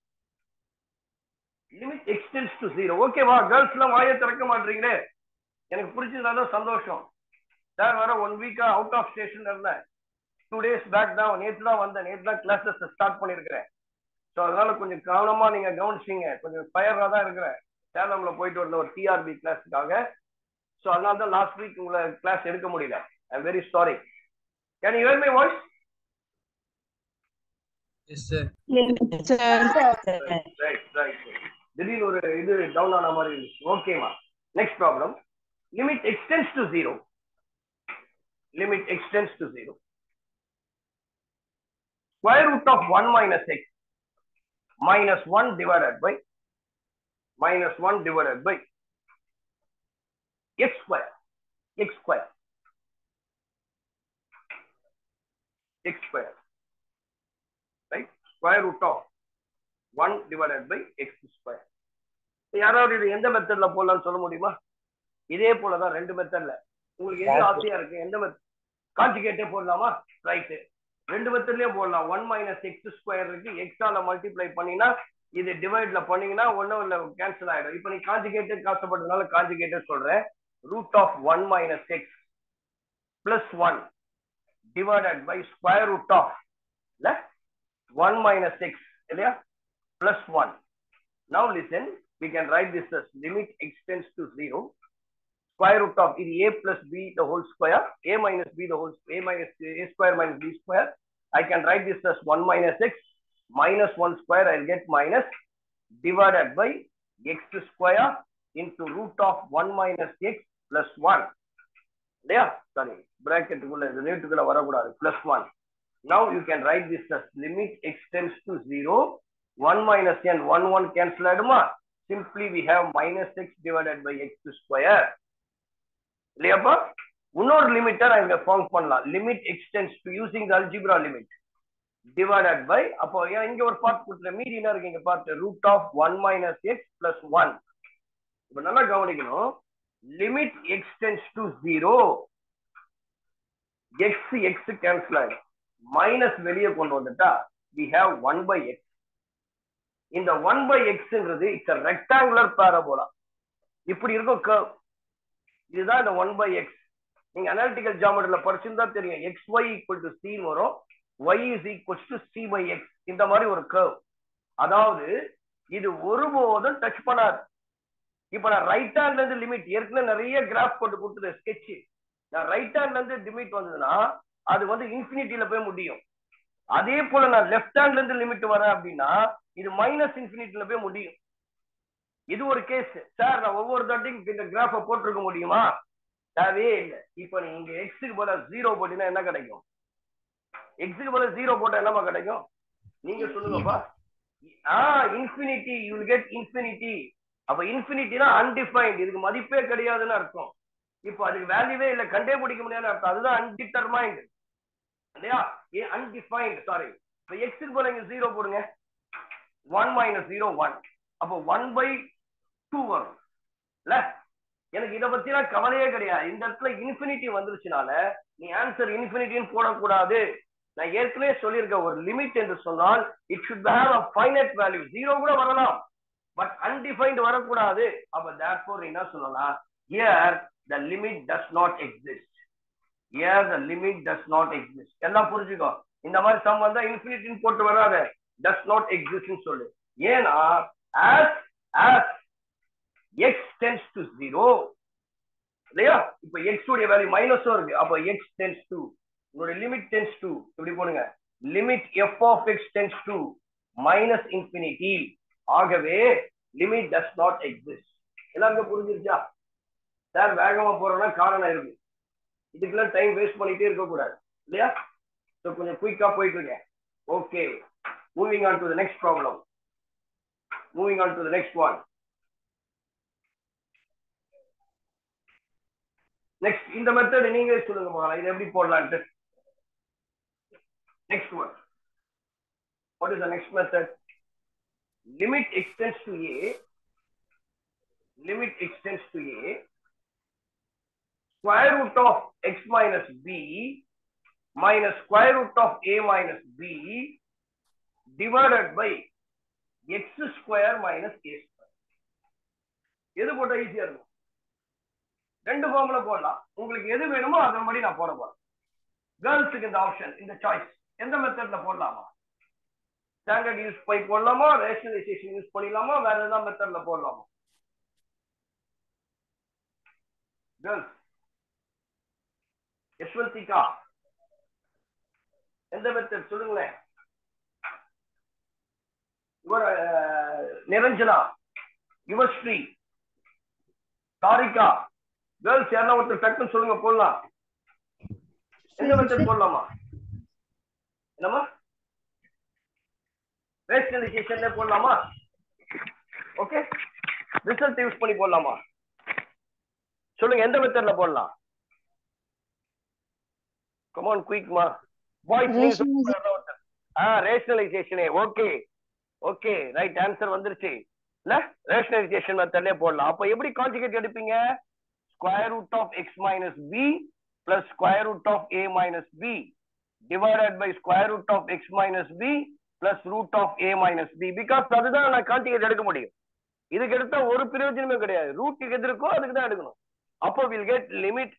limit extends to zero ஓகேவா கேர்ள்ஸ் எல்லாம் வாயை திறக்க மாட்டீங்களே எனக்கு பிடிச்சதுனால சந்தோஷம் சார் வர ஒன் வீக்கா அவுட் ஆஃப் ஸ்டேஷன்ல இருந்தேன் டூ டேஸ் பேக் தான் நேற்று தான் வந்தேன் நேற்று தான் கிளாஸஸ் ஸ்டார்ட் பண்ணியிருக்கிறேன் ஸோ அதனால கொஞ்சம் கவனமா நீங்க கவனிச்சிங்க கொஞ்சம் ஃபயரா தான் இருக்கிறேன் சேலம்ல போயிட்டு வந்த ஒரு டிஆர்பி கிளாஸுக்காக ஸோ அதனால தான் லாஸ்ட் வீக் உங்களை கிளாஸ் எடுக்க முடியல I very sorry can you my voice Yes, sir. Right right திடீர்னு ஒரு இது டவுன் ஆன மாதிரி இருந்துச்சு ஓகேமா next problem limit extends to zero limit extends to zero square root of 1 minus x minus 1 divided by minus 1 divided by x square x square x square right square root of 1 divided by x square யாராவது இது எந்த மெத்தட்ல போடலாம்னு சொல்ல முடியுமா இதே போலதான் ரெண்டு மெத்தட்ல உங்களுக்கு எது ஆசையா இருக்கு எந்த மெத்தட் கான்ஜுகேட்டே போடலாமா ரைட்டு ரெண்டு மெத்தட்லயும் போடலாம் ஒன் மைனஸ் எக்ஸ் ஸ்கொயர் இருக்கு எக்ஸால மல்டிப்ளை பண்ணினா இது டிவைட்ல பண்ணீங்கன்னா ஒன்னும் இல்ல கேன்சல் ஆயிடும் இப்போ நீ கான்ஜுகேட்டட் காசப்பட்டதுனால கான்ஜுகேட்டட் சொல்றேன் root of one minus x plus one divided by square root of இல்ல ஒன் மைனஸ் எக்ஸ் இல்லையா plus one now listen we can write this as limit extends to zero square root of is a plus b the whole square a minus b the whole a minus a square minus b square i can write this as 1 minus x minus 1 square i'll get minus divided by x square into root of 1 minus x plus 1 இல்லையா sorry பிராக்கெட்டுக்குள்ள இது ரேட்டுக்குள்ள வரக்கூடாது plus one now you can write this as limit extends to zero one minus n one one cancel ஆயிடுமா simply we have minus x divided by x square இல்லையாப்பா இன்னொரு லிமிட்டை நான் இங்க ஃபார்ம் பண்ணலாம் limit extends to using the algebra limit divided by அப்போ ஏன் இங்க ஒரு பார்ட் கொடுத்துருக்கேன் மீதி என்ன இருக்கு இங்க பார்த்து root of one minus x plus one இப்ப நல்லா கவனிக்கணும் limit extends to zero x x cancel ஆயிடும் மைனஸ் வெளியே கொண்டு வந்துட்டா we have one by x இந்த ஒன் பை எக்ஸ்ன்றது இட்ஸ் ரெக்டாங்குலர் பேரபோலா இப்படி இருக்கும் கர்வ் இதுதான் இந்த ஒன் பை எக்ஸ் நீங்க அனாலிட்டிக்கல் ஜாமெட்ரில படிச்சிருந்தா தெரியும் எக்ஸ் ஒய் ஈக்குவல் டு சின்னு வரும் y is equal to c by x இந்த மாதிரி ஒரு கர்வ் அதாவது இது ஒருபோதும் டச் பண்ணாது இப்ப நான் ரைட் ஹேண்ட்ல இருந்து லிமிட் ஏற்கனவே நிறைய கிராஃப் போட்டு கொடுத்துரு ஸ்கெட்ச் நான் ரைட் ஹேண்ட்ல இருந்து லிமிட் வந்ததுன்னா அது வந்து இன்ஃபினிட்டியில போய் முடியும் அதே போல நான் லெஃப்ட் ஹேண்ட்ல இருந்து லிமிட் வரேன் அப்படின்னா இது மைனஸ் இன்ஃபினிட்டில போய் முடியும் இது ஒரு கேஸ் சார் நான் ஒவ்வொரு தாட்டையும் இந்த கிராஃப போட்டிருக்க முடியுமா தேவையே இல்லை இப்ப நீ இங்க எக்ஸுக்கு போல ஜீரோ போட்டீங்கன்னா என்ன கிடைக்கும் எக்ஸுக்கு போல ஜீரோ போட்டா என்னமா கிடைக்கும் நீங்க சொல்லுங்கப்பா ஆ இன்ஃபினிட்டி யூ கெட் இன்ஃபினிட்டி அப்ப இன்ஃபினிட்டினா அன்டிஃபைன்ட் இதுக்கு மதிப்பே கிடையாதுன்னு அர்த்தம் இப்போ அதுக்கு வேல்யூவே இல்லை கண்டே பிடிக்க முடியாதுன்னு அர்த்தம் அதுதான் அன்டிட்டர்மைண்ட் இல்லையா அன்டிஃபைன்ட் சாரி இப்போ எக்ஸுக்கு போல இங்க ஜீரோ போடுங்க ஒன் மைனஸ் ஜீரோ ஒன் அப்போ ஒன் பை டூ வரும் இல்ல எனக்கு இதை பத்திலாம் கவலையே கிடையாது இந்த இடத்துல இன்ஃபினிட்டி வந்துருச்சுனால நீ ஆன்சர் இன்ஃபினிட்டின்னு போடக்கூடாது நான் ஏற்கனவே சொல்லியிருக்கேன் ஒரு லிமிட் என்று சொன்னால் it should have a finite value zero கூட வரலாம் பட் அன்டிஃபைன்ட் வரக்கூடாது அப்ப தேர்ஃபோர் என்ன சொல்லலாம் here the limit does not exist here the limit does not exist எல்லாம் புரிஞ்சுக்கோ இந்த மாதிரி சம் வந்தா இன்ஃபினிட்டின்னு போட்டு வராத டஸ் நாட் எக்ஸிஸ்ட்னு சொல்லு ஏன்னா as as x tends to zero இல்லையா இப்ப எக்ஸ் உடைய வேல்யூ மைனஸும் இருக்கு அப்ப எக்ஸ் டென்ஸ் டு உங்களுடைய லிமிட் டென்ஸ் டு இப்படி போடுங்க limit f of x tends to minus infinity ஆகவே லிமிட் டஸ் நாட் எக்ஸிஸ்ட் எல்லாருக்கும் புரிஞ்சிருச்சா சார் வேகமா போறோம்னா காரணம் இருக்கு இதுக்கெல்லாம் டைம் வேஸ்ட் பண்ணிட்டே இருக்க கூடாது இல்லையா ஸோ கொஞ்சம் குயிக்கா போயிட்டு இருக்கேன் okay moving on to the next problem moving on to the next one next இந்த மெத்தட் நீங்களே சொல்லுங்க மகளா இது எப்படி போடலான்ட்டு next one what is the next method limit extends to a limit extends to a square root of x minus b minus square root of a minus b divided by x square minus a square எது போட்டா ஈஸியா இருக்கும் ரெண்டு ஃபார்ம்ல போடலாம் உங்களுக்கு எது வேணுமோ அதன்படி நான் போட போறேன் கேர்ள்ஸுக்கு இந்த ஆப்ஷன் இந்த சாய்ஸ் எந்த மெத்தட்ல போடலாமா ஸ்டாண்டர்ட் யூஸ் பண்ணி போடலாமா ரேஷனலைசேஷன் யூஸ் பண்ணிடலாமா வேற ஏதாவது மெத்தட்ல போடலாமா கேர்ள்ஸ் யஷ்வந்திகா எந்த மெத்தட் சொல்லுங்களேன் இவர் நிரஞ்சனா யுவஸ்ரீ சாரிகா கேர்ள்ஸ் யாரா ஒருத்தர் டக்குன்னு சொல்லுங்க போடலாம் எந்த மெத்தட் போடலாமா என்னம்மா ரேஷனலைசேஷன்ல போடலாமா ஓகே ரிசல்ட் யூஸ் பண்ணி போடலாமா சொல்லுங்க எந்த மெத்தட்ல போடலாம் கமான் குயிக்மா பாய்ஸ் நீங்க சொல்லுங்க ஆ ரேஷனலைசேஷனே ஓகே ஓகே ரைட் ஆன்சர் வந்துருச்சு இல்ல ரேஷனலைசேஷன் மெத்தட்லயே போடலாம் அப்ப எப்படி கான்ஜுகேட் எடுப்பீங்க square root of x minus b plus square root of a minus b divided by square root of x minus b plus root of a minus b because அதுதான் நான் கான்டிகேட் எடுக்க முடியும் இதுக்கு எடுத்தா ஒரு பிரயோஜனமே கிடையாது ரூட்டுக்கு எது இருக்கோ அதுக்கு தான் எடுக்கணும் அப்போ will get limit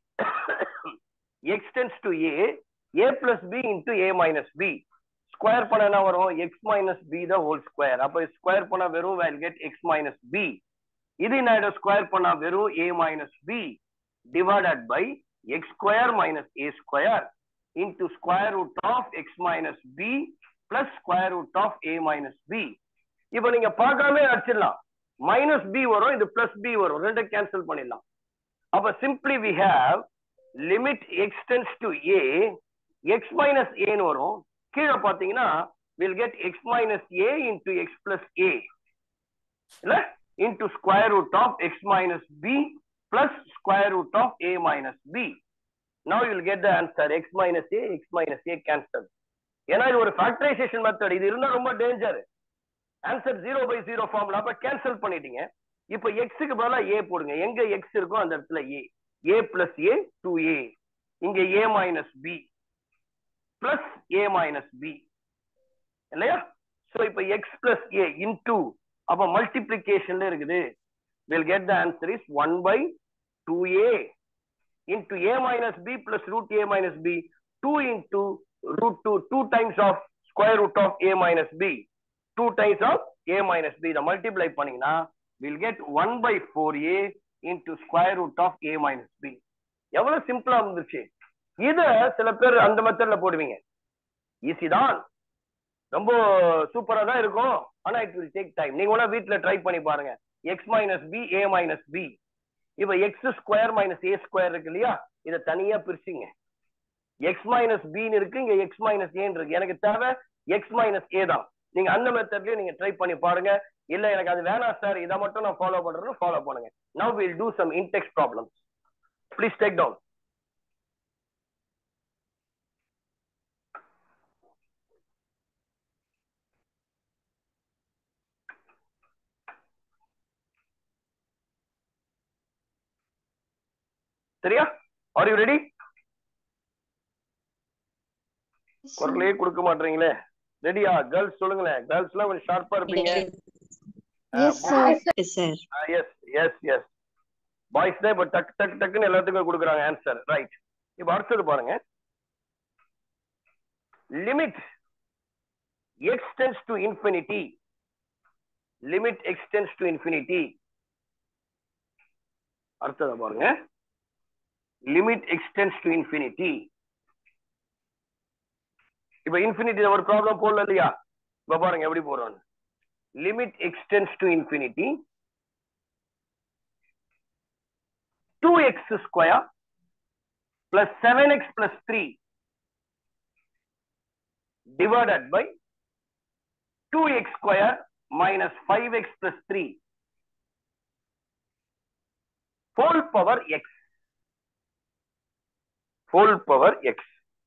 extends to a a plus b into a minus b square பண்ண என்ன வரும் x minus b the whole square அப்போ ஸ்கொயர் பண்ண வெறும் will get x minus b இது என்ன ஸ்கொயர் பண்ணா வெறும் a minus b divided by x square minus a square into square root of x minus b plus square root of a minus b இப்போ நீங்க பார்க்காம அடிச்சிடலாம் மைனஸ் பி வரும் இது பிளஸ் பி வரும் ரெண்டு கேன்சல் பண்ணிடலாம் அப்ப simply we have limit extends to a x minus ஏன்னு வரும் கீழே பாத்தீங்கன்னா will get x minus a into x plus a இல்ல into square root of x minus b plus square root of a minus b now you will get the answer x minus a x minus a cancel ஏன்னா இது ஒரு factorisation method இது இருந்தா ரொம்ப danger answer zero by zero ஃபார்ம்ல அப்ப cancel பண்ணிட்டீங்க இப்ப எக்ஸுக்கு பதிலா ஏ போடுங்க எங்க எக்ஸ் இருக்கோ அந்த இடத்துல ஏ a plus A two a இங்க a minus b plus a minus b இல்லையா சோ இப்ப எக்ஸ் பிளஸ் ஏ இன்டூ அப்ப மல்டிபிளிகேஷன்ல இருக்குது will get the answer is one by two a into a minus b plus root a minus b two into root 2 2 times of square root of a minus b 2 times of a minus b இத multiply பண்ணீங்கன்னா we'll get 1 by 4a into square root of a minus b எவ்வளவு சிம்பிளா இருந்துச்சு இத சில பேர் அந்த மெத்தட்ல போடுவீங்க ஈஸி தான் ரொம்ப சூப்பரா தான் இருக்கும் ஆனா இட் வில் டேக் டைம் நீங்க வேணா வீட்ல ட்ரை பண்ணி பாருங்க x minus B A minus b இப்ப x square minus a square இருக்கு இல்லையா இதை தனியா பிரிச்சுங்க எக்ஸ் மைனஸ் பின்னு இருக்கு இங்க எக்ஸ் மைனஸ் ஏன்னு இருக்கு எனக்கு தேவை எக்ஸ் மைனஸ் ஏ தான் நீங்க அந்த மெத்தட்லயே நீங்க ட்ரை பண்ணி பாருங்க இல்ல எனக்கு அது வேணாம் சார் இதை மட்டும் நான் ஃபாலோ பண்றேன்னு ஃபாலோ பண்ணுங்க now will do some index problems please take down சரியா ஆர் யூ ரெடி குரலே கொடுக்க மாட்டீங்களே ரெடியா கேர்ள்ஸ் சொல்லுங்களேன் கேர்ள்ஸ் எல்லாம் கொஞ்சம் ஷார்ப்பா இருப்பீங்க Yes, sir. Yes, sir. Yes yes yes boys தான் இப்ப டக் டக் டக்குன்னு எல்லாத்துக்கும் கொடுக்குறாங்க ஆன்சர் ரைட் இப்ப அடுத்தது பாருங்க limit x tends to infinity limit x tends to infinity அடுத்தத பாருங்க limit x tends to infinity இப்ப இன்ஃபினிட்டி ஒரு ப்ராப்ளம் போடல இல்லையா இப்ப பாருங்க எப்படி போடுறோம் limit extends to infinity two x square plus seven x plus three divided by 2x square minus 5x plus 3 whole power x whole power x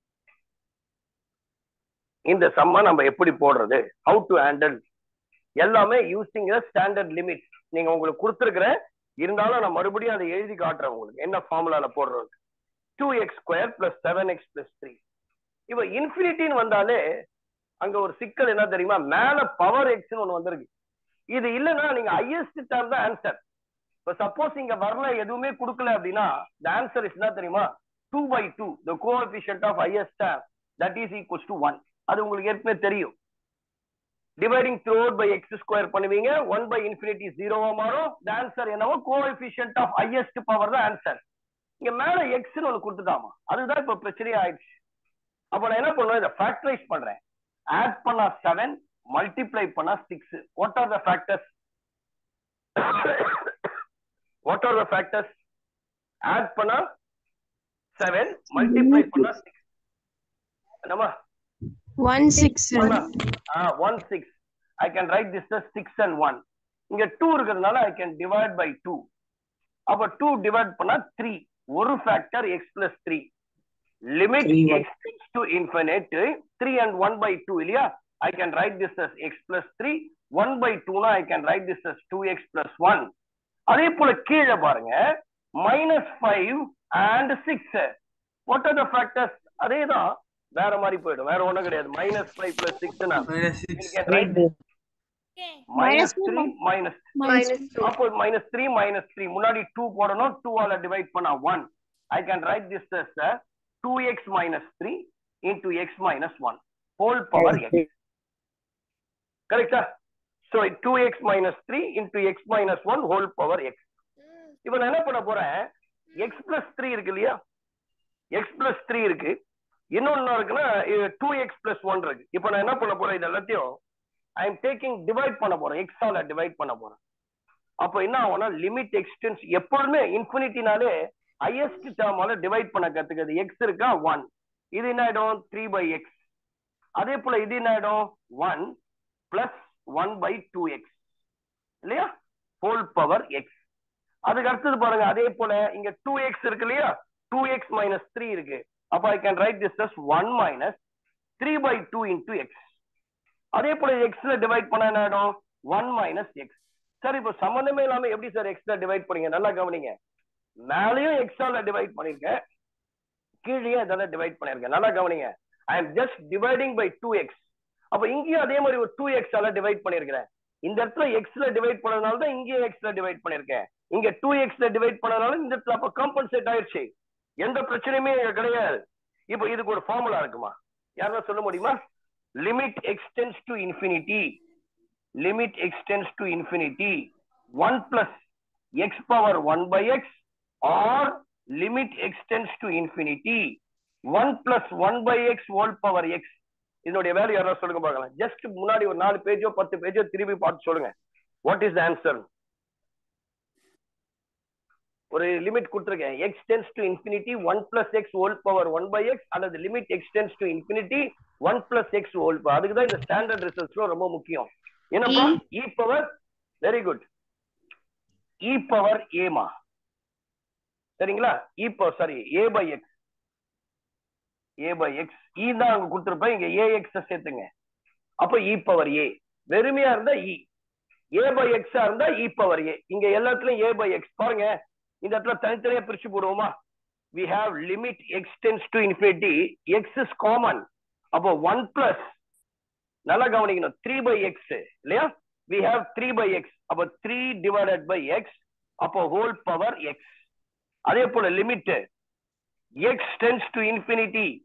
இந்த சம்ம நம்ம எப்படி போடுறது ஹவு டு ஹேண்டில் எல்லாமே யூசிங் ஸ்டாண்டர்ட் லிமிட் நீங்க உங்களுக்கு கொடுத்துருக்கிறேன் இருந்தாலும் நான் மறுபடியும் அதை எழுதி காட்டுறேன் உங்களுக்கு என்ன ஃபார்முலால போடுறது two x square plus seven x plus three இப்ப இன்ஃபினிட்டின்னு வந்தாலே அங்க ஒரு சிக்கல் என்ன தெரியுமா மேல பவர் எக்ஸ்னு ஒண்ணு வந்திருக்கு இது இல்லைன்னா நீங்க ஹையஸ்ட் டேர்ம் தான் ஆன்சர் இப்ப சப்போஸ் இங்க வரல எதுவுமே கொடுக்கல அப்படின்னா த ஆன்சர் இஸ் என்ன தெரியுமா two by two the coefficient of highest term that is equals to one அது உங்களுக்கு ஏற்கனவே தெரியும் dividing through by x square பண்ணுவீங்க ஒன் பை இன்ஃபினிட்டி ஜீரோவா மாறும் த ஆன்சர் என்னவோ கோஎஃபிஷியன்ட் ஆஃப் ஹையஸ்ட் பவர் தான் ஆன்சர் இங்க மேல எக்ஸ்னு ஒண்ணு கொடுத்துட்டாமா அதுதான் இப்ப பிரச்சனையே ஆயிடுச்சு அப்ப நான் என்ன பண்ணுவேன் இதை ஃபேக்டரைஸ் பண்றேன் ஆட் பண்ணா செவன் மல்டிப்ளை பண்ணா six what are the factors what are the factors add பண்ணா செவன் மல்டிப்ளை பண்ணா சிக்ஸ் என்னமா One six seven. One six I can write this six and one இங்க டூ இருக்கிறதுனால I can divide by two அப்ப two divide பண்ணா three ஒரு factor x plus three limit Three, one. x tends to infinite 3 and 1 by 2 இல்லையா I can write this as x plus 3 1 by 2 னா I can write this as 2x plus 1 அதே போல கீழே பாருங்க minus 5 and 6 what are the factors அதே தான் வேற மாதிரி போயிடும் வேற ஒண்ணும் கிடையாது minus 5 plus 6 னா minus you 6 can write this minus 3 minus Minus அப்போ minus 3 minus 3 முன்னாடி 2 போடணும் 2 ஆல டிவைட் பண்ணா 1 I can write this as uh, 2x minus 3 into x minus 1 whole power x correct sir so 2x minus 3 into x minus 1 whole power x இப்போ நான் என்ன பண்ண போறேன் x plus 3 இருக்கு இல்லையா x plus 3 இருக்கு இன்னொன்னு என்ன இருக்குன்னா டூ எக்ஸ் பிளஸ் ஒன் இருக்கு இப்போ நான் என்ன பண்ண போறேன் இது எல்லாத்தையும் ஐ எம் டேக்கிங் டிவைட் பண்ண போறேன் எக்ஸ் ஆல டிவைட் பண்ண போறேன் அப்போ என்ன ஆகும்னா லிமிட் எக்ஸ்டென்ஸ் எப்பொழுதுமே இன்ஃபினிட்டினாலே ஹையஸ்ட் டேர்மால டிவைட் பண்ண கத்துக்கிறது எக்ஸ் இருக்கா ஒன் இது என்ன ஆயிடும் த்ரீ பை எக்ஸ் அதே போல இது என்ன ஆயிடும் one plus one by two x இல்லையா ஹோல் பவர் எக்ஸ் அதுக்கு அடுத்தது பாருங்க அதே போல இங்க டூ எக்ஸ் இருக்கு இல்லையா டூ எக்ஸ் மைனஸ் த்ரீ இருக்கு அப்ப I can write this as one minus three by two into x அதே போல எக்ஸ்ல டிவைட் பண்ண என்ன ஆயிடும் ஒன் மைனஸ் எக்ஸ் சார் இப்போ சம்மந்தமே இல்லாம எப்படி சார் எக்ஸ்ல டிவைட் பண்ணீங்க நல்லா கவனிங்க மேலேயும் எக்ஸால டிவைட் பண்ணிருக்கேன் கீழே இதெல்லாம் டிவைட் பண்ணிருக்கேன் நல்லா கவனிங்க I am just dividing by two x அப்ப இங்கேயும் அதே மாதிரி ஒரு டூ எக்ஸால டிவைட் பண்ணிருக்கிறேன் இந்த இடத்துல எக்ஸ்ல டிவைட் பண்ணதுனால தான் இங்கேயும் எக்ஸ்ல டிவைட் பண்ணிருக்கேன் இங்க டூ எக்ஸ்ல டிவைட் பண்ணதுனால இந்த இடத்துல அப்ப காம்பன்சேட் ஆயிடுச்சு எந்த பிரச்சனையுமே இங்க கிடையாது இப்போ இதுக்கு ஒரு ஃபார்முலா இருக்குமா யாரா சொல்ல முடியுமா limit extends to infinity limit extends to infinity 1 plus x power 1 by x or limit extends to infinity 1 plus 1 by x whole power x இதனுடைய வேல்யூ யாராவது சொல்லுங்க பார்க்கலாம் ஜஸ்ட் முன்னாடி ஒரு நாலு பேஜோ பத்து பேஜோ திருப்பி பார்த்து சொல்லுங்க வாட் இஸ் த ஆன்சர் ஒரு லிமிட் கொடுத்துருக்கேன் x tends to infinity one plus x whole power one by x அல்லது limit x tends to infinity one plus x whole power அதுக்கு தான் இந்த ஸ்டாண்டர்ட் ரிசல்ட்ஸ்ல ரொம்ப முக்கியம் என்னப்பா e power very good e power ஏமா சரிங்களா e power sorry a by x a by x e தான் அங்க கொடுத்துருப்பேன் இங்க ஏ எக்ஸ் சேர்த்துங்க அப்ப இ பவர் ஏ வெறுமையா இருந்தா இ ஏ பை எக்ஸா இருந்தா இ பவர் ஏ இங்க எல்லாத்துலயும் ஏ பை எக்ஸ் பாருங்க இந்த இடத்துல தனித்தனியா பிரிச்சு போடுவோமா we have limit x tends to infinity x is common அப்போ ஒன் பிளஸ் நல்லா கவனிக்கணும் த்ரீ பை எக்ஸ் இல்லையா we have three by x அப்போ த்ரீ டிவைடட் பை எக்ஸ் அப்போ ஹோல் பவர் எக்ஸ் அதே போல limit x tends to infinity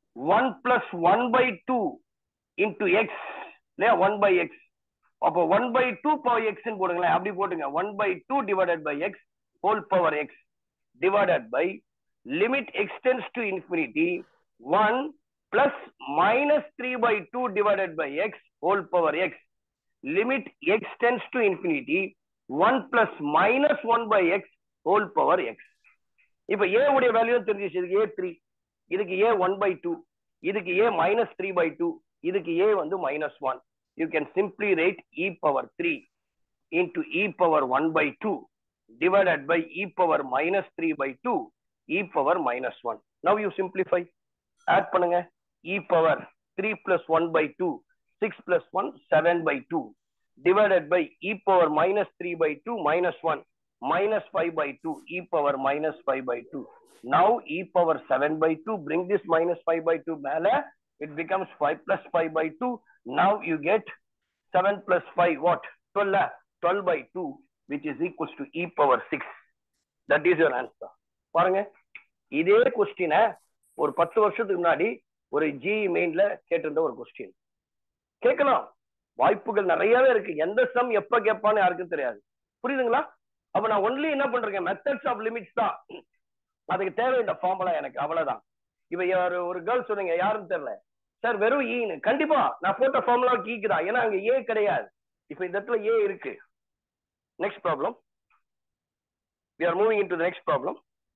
one plus one by two into x இல்லையா one by x அப்போ one by two power x போடுங்களேன் அப்படி போட்டுங்க one by two divided by x whole power x divided by limit extends to infinity 1 plus minus 3 by 2 divided by x whole power x. Limit x tends to infinity 1 plus minus 1 by x whole power x. இப்ப a உடைய value தெரிஞ்சிச்சு இதுக்கு a three இதுக்கு a one by two இதுக்கு a minus three by two இதுக்கு a வந்து minus one you can simply write e power three into e power one by two divided by e power minus 3 by 2 e power minus 1 now you simplify add பண்ணுங்க e power 3 plus 1 by 2 6 plus 1 7 by 2 divided by e power minus 3 by 2 minus 1 minus 5 by 2 e power minus 5 by 2 now e power 7 by 2 bring this minus 5 by 2 மேல it becomes 5 plus 5 by 2 now you get 7 plus 5 what 12 12 by 2 which is equals to e power 6 that is your answer பாருங்க இதே கொஸ்டினை ஒரு பத்து வருஷத்துக்கு முன்னாடி ஒரு G மெயின்ல கேட்டிருந்த ஒரு கொஸ்டின் கேட்கலாம் வாய்ப்புகள் நிறையவே இருக்கு எந்த சம் எப்ப கேட்பான்னு யாருக்கும் தெரியாது புரியுதுங்களா அப்ப நான் ஒன்லி என்ன பண்றேன் மெத்தட்ஸ் ஆஃப் லிமிட்ஸ் தான் அதுக்கு தேவை இந்த ஃபார்முலா எனக்கு அவ்வளவுதான் இப்ப யாரு ஒரு கேர்ள் சொன்னீங்க யாருன்னு தெரியல சார் வெறும் ஈன்னு கண்டிப்பா நான் போட்ட ஃபார்முலா ஈக்கு தான் ஏன்னா அங்க ஏ கிடையாது இப்ப இந்த இடத்துல ஏ இருக்கு Next problem. We are moving into the next problem.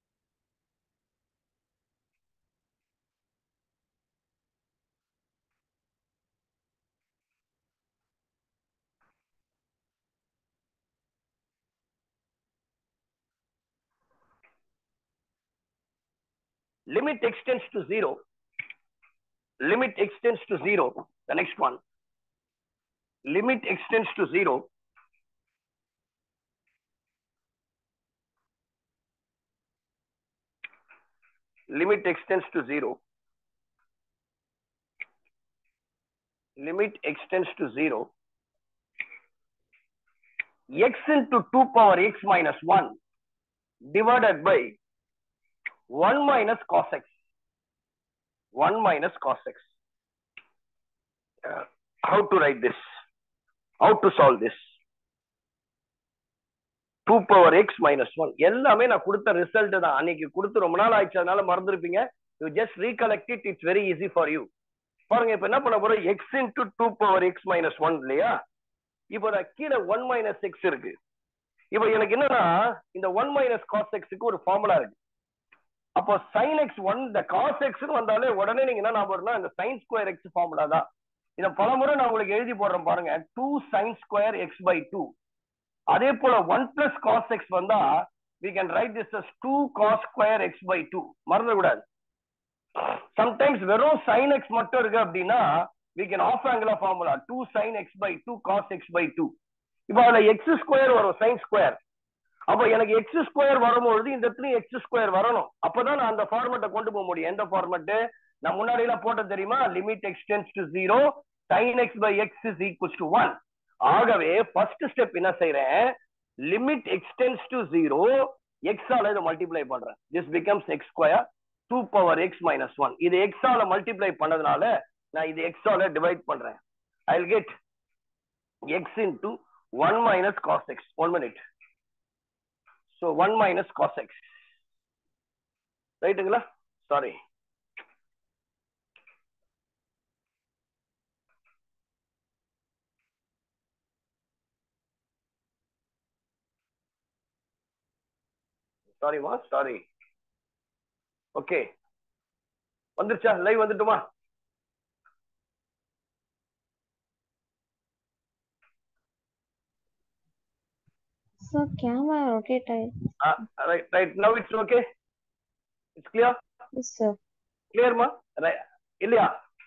Limit extends to zero. Limit extends to zero. The next one. Limit extends to zero limit extends to zero. Limit extends to zero. x into 2 power x minus 1 divided by 1 minus cos x. 1 minus cos x. Uh, how to write this? How to solve this? 2 power x minus one எல்லாமே நான் கொடுத்த result தான் அன்னைக்கு கொடுத்து ரொம்ப நாள் ஆயிடுச்சு அதனால மறந்துருப்பீங்க you just recollect it it's very easy for you பாருங்க இப்ப என்ன பண்ண போறோம் x into two power x minus one இல்லையா இப்போ நான் கீழே ஒன் மைனஸ் எக்ஸ் இருக்கு இப்போ எனக்கு என்னன்னா இந்த ஒன் மைனஸ் காஸ் எக்ஸுக்கு ஒரு ஃபார்முலா இருக்கு அப்போ சைன் எக்ஸ் ஒன் இந்த காஸ் எக்ஸ் வந்தாலே உடனே நீங்க என்ன ஞாபகம் இந்த சைன் ஸ்கொயர் எக்ஸ் ஃபார்முலா தான் இதை பலமுறை நான் உங்களுக்கு எழுதி போடுறேன் பாருங்க two sine square x by two அதே போல ஒன் பிளஸ் காஸ் எக்ஸ் வந்தா we can write this as two cos square x by two மறந்துடக்கூடாது சம்டைம்ஸ் வெறும் சைன் எக்ஸ் மட்டும் இருக்கு அப்படின்னா we can half angle formula two sine x by two cos x by two இப்போ அதுல x square வரும் sine square அப்போ எனக்கு எக்ஸ் ஸ்கொயர் வரும்பொழுது இந்த இடத்துலயும் எக்ஸ் ஸ்கொயர் வரணும் அப்பதான் நான் அந்த ஃபார்மெட்டை கொண்டு போக முடியும் எந்த ஃபார்மெட்டு நான் முன்னாடி எல்லாம் போட்ட தெரியுமா limit extends to zero sine x by x is equal to one ஆகவே ஃபர்ஸ்ட் ஸ்டெப் என்ன செய்யறேன் limit extends to zero x ஆல இதை மல்டிப்ளை பண்றேன் this becomes x square two power x minus one இது எக்ஸ் ஆல மல்டிப்ளை பண்ணதுனால நான் இது எக்ஸ் ஆல டிவைட் பண்றேன் I will get x into one minus cos x one minute so one minus cos x ரைட்டுங்களா சாரி சாரிமா சாரி ஓகே வந்துருச்சா லைவ் வந்துட்டுமா Sir, camera rotate ஆயிடுச்சு. Right right now it's okay it's clear Yes, sir. கிளியர்மா இல்லையா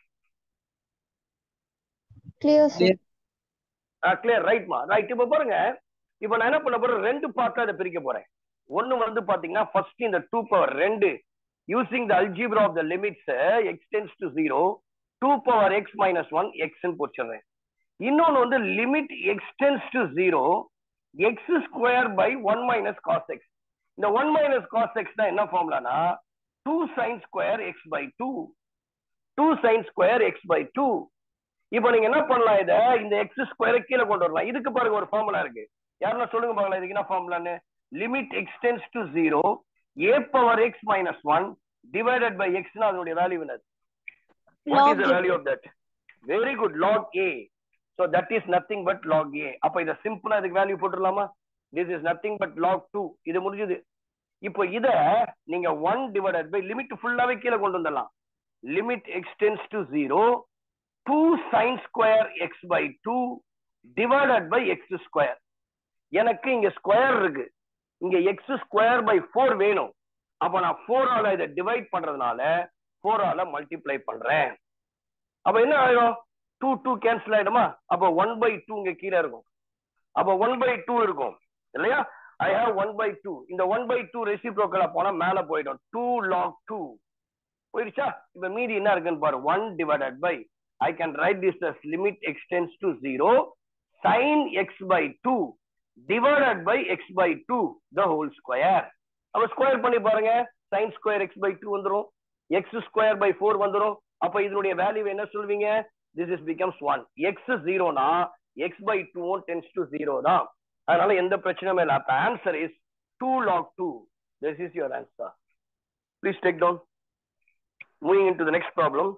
Clear, sir. Clear ரைட்மா right இப்போ பாருங்க இப்போ நான் என்ன பண்ண போறேன் ரெண்டு பார்ட்டா இதை பிரிக்க போறேன் ஒன்னு வந்து பாத்தீங்கன்னா ஃபர்ஸ்ட் இந்த டூ பவர் ரெண்டு using the algebra of the limits x tends to zero two power x minus one எக்ஸ்ன்னு போச்சிடுறேன் இன்னொன்னு வந்து limit extends to zero x square by one minus cos x இந்த ஒன் மைனஸ் காஸ் எக்ஸ் தான் என்ன ஃபார்முலானா two sine square x by two two sine square x by two இப்போ நீங்க என்ன பண்ணலாம் இத இந்த எக்ஸ் ஸ்கொயரை கீழே கொண்டு வரலாம் இதுக்கு பாருங்க ஒரு ஃபார்முலா இருக்கு யாருன்னா சொல்லுங்க பாக்கலாம் இதுக்கு என்ன ஃபார்முலான்னு limit extends to zero a power x minus one divided by எக்ஸ்னா அதனுடைய வேல்யூ என்னது what is the Log A. Value of that very good log a so that is nothing but log a அப்ப இதை சிம்பிளா இதுக்கு value போட்டுடலாமா this is nothing but log two இது முடிஞ்சது இப்போ இத நீங்க ஒன் டிவைடட் பை லிமிட் ஃபுல்லாவே கீழே கொண்டு வந்துடலாம் limit extends to zero two sine square x by two divided by x square எனக்கு இங்க ஸ்கொயர் இருக்கு இங்க எக்ஸ் ஸ்கொயர் பை ஃபோர் வேணும் அப்ப நான் ஃபோர் ஆல இதை டிவைட் பண்றதுனால ஃபோர் ஆல மல்டிப்ளை பண்றேன் அப்ப என்ன ஆயிடும் டூ டூ கேன்சல் ஆயிடுமா அப்ப ஒன் பை டூ இங்க கீழே இருக்கும் அப்ப ஒன் பை டூ இருக்கும் இல்லையா I have one by two இந்த ஒன் பை டூ ரெசிப்ரோக்கலா போனா மேல போயிடும் டூ லாக் டூ போயிடுச்சா இப்ப மீதி என்ன இருக்குன்னு பாரு one divided by I can write this as limit extends to zero sine x by two divided by x by two the whole square அப்ப ஸ்கொயர் பண்ணி பாருங்க sine square x by two வந்துரும் எக்ஸ் ஸ்கொயர் பை ஃபோர் வந்துரும் அப்ப இதனுடைய value என்ன சொல்வீங்க this is becomes one x ஜீரோனா x by two tends to zero தான் அதனால எந்த பிரச்சனையும் இல்லை அப்ப answer is two lock two this is your answer please take down moving in to the next problem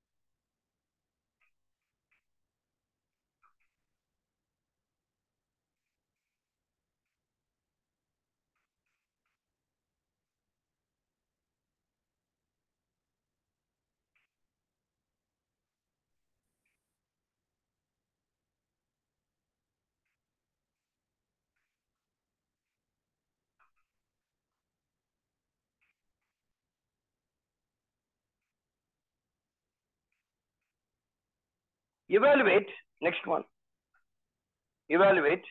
evaluate next one evaluate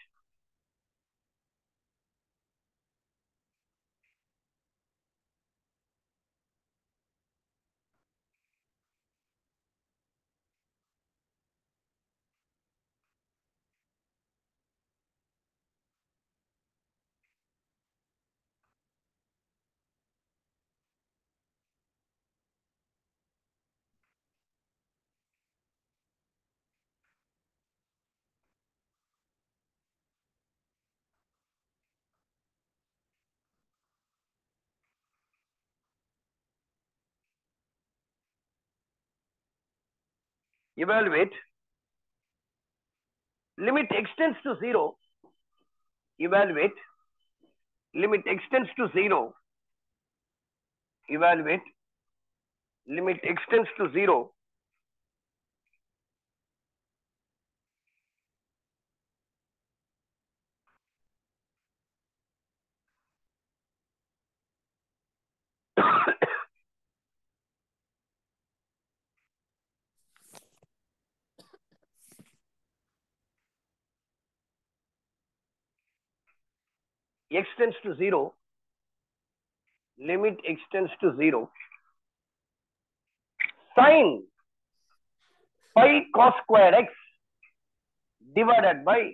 evaluate limit extends to zero evaluate limit extends to zero evaluate limit extends to zero extends to zero, limit extends to zero, sine pi cos square x divided by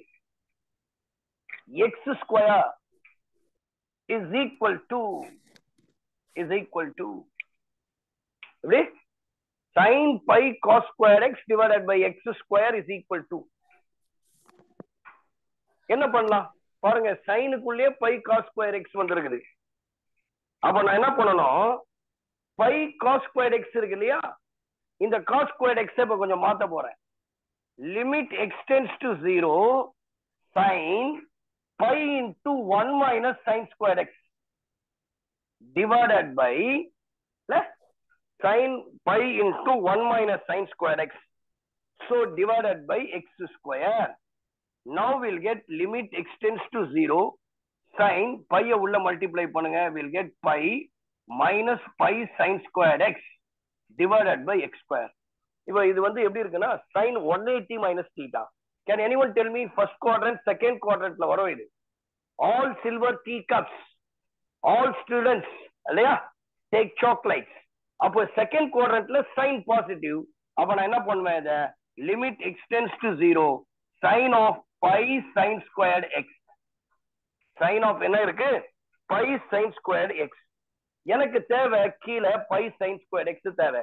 x square is equal to is equal to எப்படி sin pi cos square x divided by x square is equal to என்ன பண்ணலாம் பாருங்க சைனுக்குள்ளேயே by cos square x வந்திருக்குது அப்ப நான் என்ன பண்ணணும் பை காஸ் ஸ்கொயர் எக்ஸ் இருக்கு இல்லையா இந்த காஸ் ஸ்கொயர் எக்ஸ் இப்ப கொஞ்சம் மாத்த போறேன் limit extends to zero sine pi into one minus sine square x divided by sine pi into one minus sine square x so divided by x square now we'll get limit extends to 0 sin pi உள்ள multiply பண்ணுங்க we'll get pi minus pi sin squared x divided by x square இப்போ இது வந்து எப்படி இருக்குன்னா sin 180 minus theta can anyone tell me first quadrant second quadrantல வரும் இது all silver teacups all students இல்லையா take chocolates அப்போ செகண்ட் குவாட்ரண்ட்ல sin பாசிட்டிவ் அப்ப நான் என்ன பண்ணுவேன் இதை limit extends to zero sine of pi sine squared x sine of என்ன இருக்கு பை சைன் ஸ்கொயர்ட் எக்ஸ் எனக்கு தேவை கீழே பை சைன் ஸ்கொயர்ட் எக்ஸ் தேவை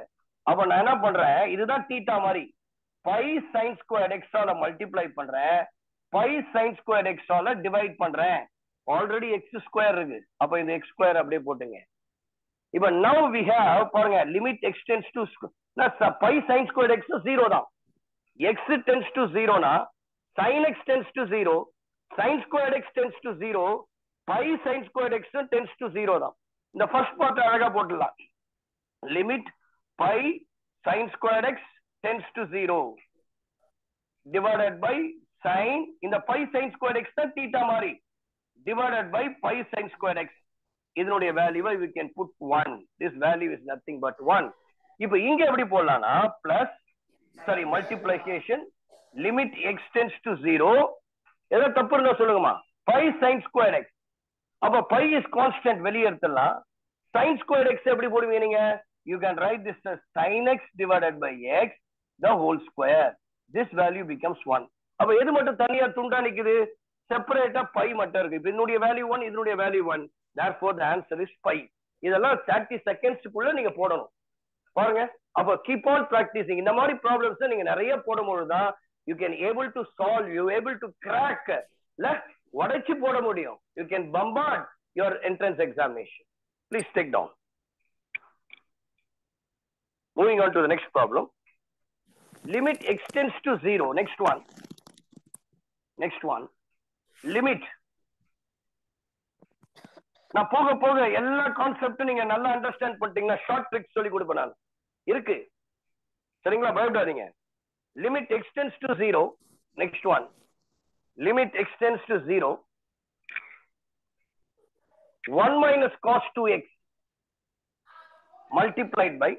அப்ப நான் என்ன பண்றேன் இதுதான் தீட்டா மாதிரி பை சைன் ஸ்கொயர் எக்ஸால மல்டிப்ளை பண்றேன் பை சைன் ஸ்கொயர் எக்ஸால டிவைட் பண்றேன் ஆல்ரெடி எக்ஸ் ஸ்கொயர் இருக்கு அப்ப இந்த எக்ஸ் ஸ்கொயர் அப்படியே போட்டுங்க இப்ப நவ் வி ஹேவ் பாருங்க limit extends to pi sine square x zero தான் எக்ஸ் டென்ஸ் டு ஜீரோனா sin x tends to 0 sin squared x tends to 0 pi sin squared x tends to 0 தான் இந்த first part அழகா போட்டுடலாம் limit pi sin squared x tends to 0 divided by sin இந்த pi sin squared x தான் theta மாதிரி divided by pi sin squared x இதனுடைய வேல்யூவை we can put 1 this value is nothing but 1 இப்போ இங்க எப்படி போடலாம்னா plus sorry multiplication limit x tends to zero ஏதோ தப்பு இருந்தா சொல்லுங்கம்மா பை சைன் ஸ்கொயர் எக்ஸ் அப்ப பை இஸ் கான்ஸ்டன்ட் வெளியே எடுத்துடலாம் சைன் ஸ்கொயர் எக்ஸ் எப்படி போடுவீங்க நீங்க you can write this sine x divided by x the whole square this value becomes one அப்ப எது மட்டும் தனியா துண்டா நிக்குது செப்பரேட்டா பை மட்டும் இருக்கு இப்ப இதனுடைய வேல்யூ ஒன் இதனுடைய value one therefore the answer is pi இதெல்லாம் தேர்ட்டி செகண்ட்ஸ்க்குள்ள நீங்க போடணும் பாருங்க அப்ப கீப் ஆன் பிராக்டிசிங் இந்த மாதிரி ப்ராப்ளம்ஸ் நீங்க நிறைய போடும்போது தான் you can able to solve you able to crack இல்ல உடைச்சு போட முடியும் you can bombard your entrance examination please take down moving on to the next problem limit extends to zero next one next one limit நான் போக போக எல்லா கான்செப்டும் நீங்க நல்லா அண்டர்ஸ்டாண்ட் பண்ணிட்டீங்கன்னா ஷார்ட் ட்ரிக்ஸ் சொல்லி கொடுப்பேன் நான் இருக்கு சரிங்களா பயப்படாதீங்க limit extends to 0 next one limit extends to 0 1 minus cos 2x multiplied by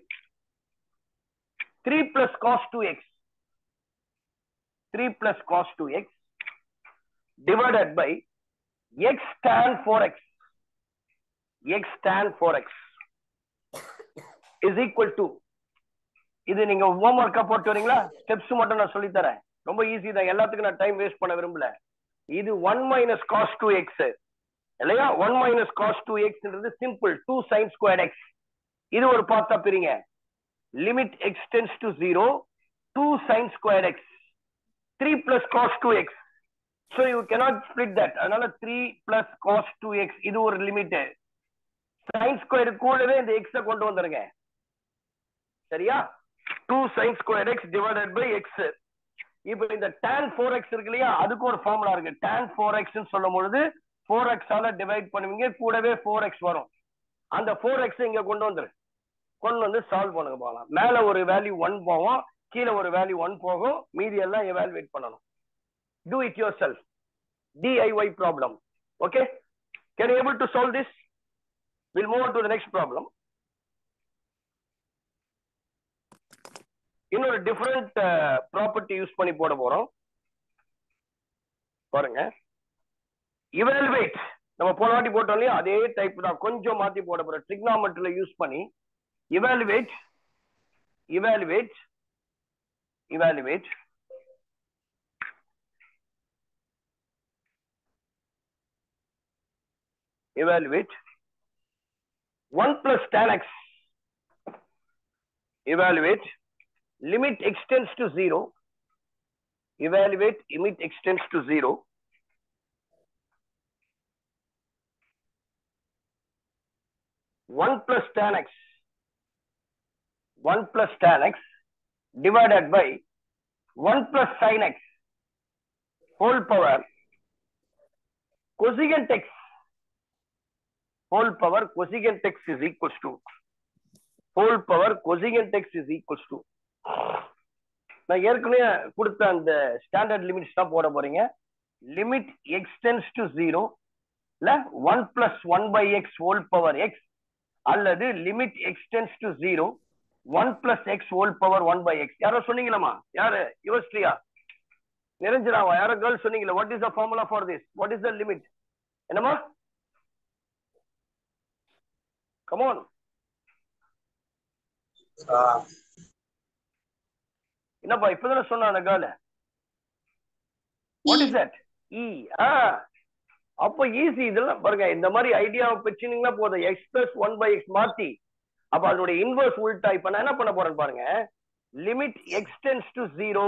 3 plus cos 2x 3 plus cos 2x divided by x tan 4x x tan 4x is equal to இது நீங்க home ஒர்க்கா போட்டு வரீங்களா steps மட்டும் நான் சொல்லி தரேன் ரொம்ப ஈஸி தான் எல்லாத்துக்கும் நான் டைம் வேஸ்ட் பண்ண விரும்பல இது one minus cos two x இல்லையா ஒன் மைனஸ் காஸ் டூ எக்ஸ்ன்றது simple two sine square x இது ஒரு பார்த்தா பிரிங்க limit x tends to zero two sine square x three plus cos two x so you cannot split that அதனால three plus cos two x இது ஒரு limit sine square கூடவே இந்த எக்ஸ கொண்டு வந்துருங்க சரியா two sine square x divided by x இப்போ இந்த tan ஃபோர் எக்ஸ் இருக்கு இல்லையா அதுக்கு ஒரு ஃபார்முலா இருக்கு tan ஃபோர் எக்ஸ் சொல்லும் பொழுது ஃபோர் எக்ஸால டிவைட் பண்ணுவீங்க கூடவே ஃபோர் எக்ஸ் வரும் அந்த ஃபோர் எக்ஸ் இங்க கொண்டு வந்துரு கொண்டு வந்து சால்வ் பண்ணுங்க போகலாம் மேல ஒரு வேல்யூ ஒன் போகும் கீழே ஒரு வேல்யூ ஒன் போகும் மீதி எல்லாம் எவாலுவேட் பண்ணணும் do it yourself DIY problem okay can able to solve this will move to the next problem இன்னொரு டிஃபரெண்ட் ப்ராப்பர்ட்டி யூஸ் பண்ணி போட போறோம் பாருங்க இவல்வேட் நம்ம போன வாட்டி போட்டோம் இல்லையா அதே டைப் தான் கொஞ்சம் மாத்தி போட போறோம் ட்ரிக்னாமெட்ரில யூஸ் பண்ணி evaluate evaluate evaluate evaluate 1 plus tan x evaluate limit extends to 0 evaluate limit extends to 0 1 plus tan x 1 plus tan x divided by 1 plus sin x whole power cosecant x whole power cosecant x is equals to whole power cosecant x is equals to நான் ஏற்கனவே கொடுத்த அந்த standard limits தான் போட போறீங்க limit extends to zero இல்ல one plus one by x whole power x அல்லது limit extends to zero one plus x whole power one by x யாரோ சொன்னீங்களா யாரு யுவஸ்ரீயா நிரஞ்சனாவா யாரோ கேர்ள் சொன்னீங்களா what is the formula for this what is the limit என்னமா come on என்னப்பா இப்பதானே சொன்ன அந்த girl what is that e ஆ அப்ப ஈஸி இதெல்லாம் பாருங்க இந்த மாதிரி ஐடியாவை வச்சுனீங்கன்னா போதும் X plus one by x மாத்தி அப்ப அதனுடைய இன்வர்ஸ் உல்டா இப்ப நான் என்ன பண்ண போறேன்னு பாருங்க limit extends to zero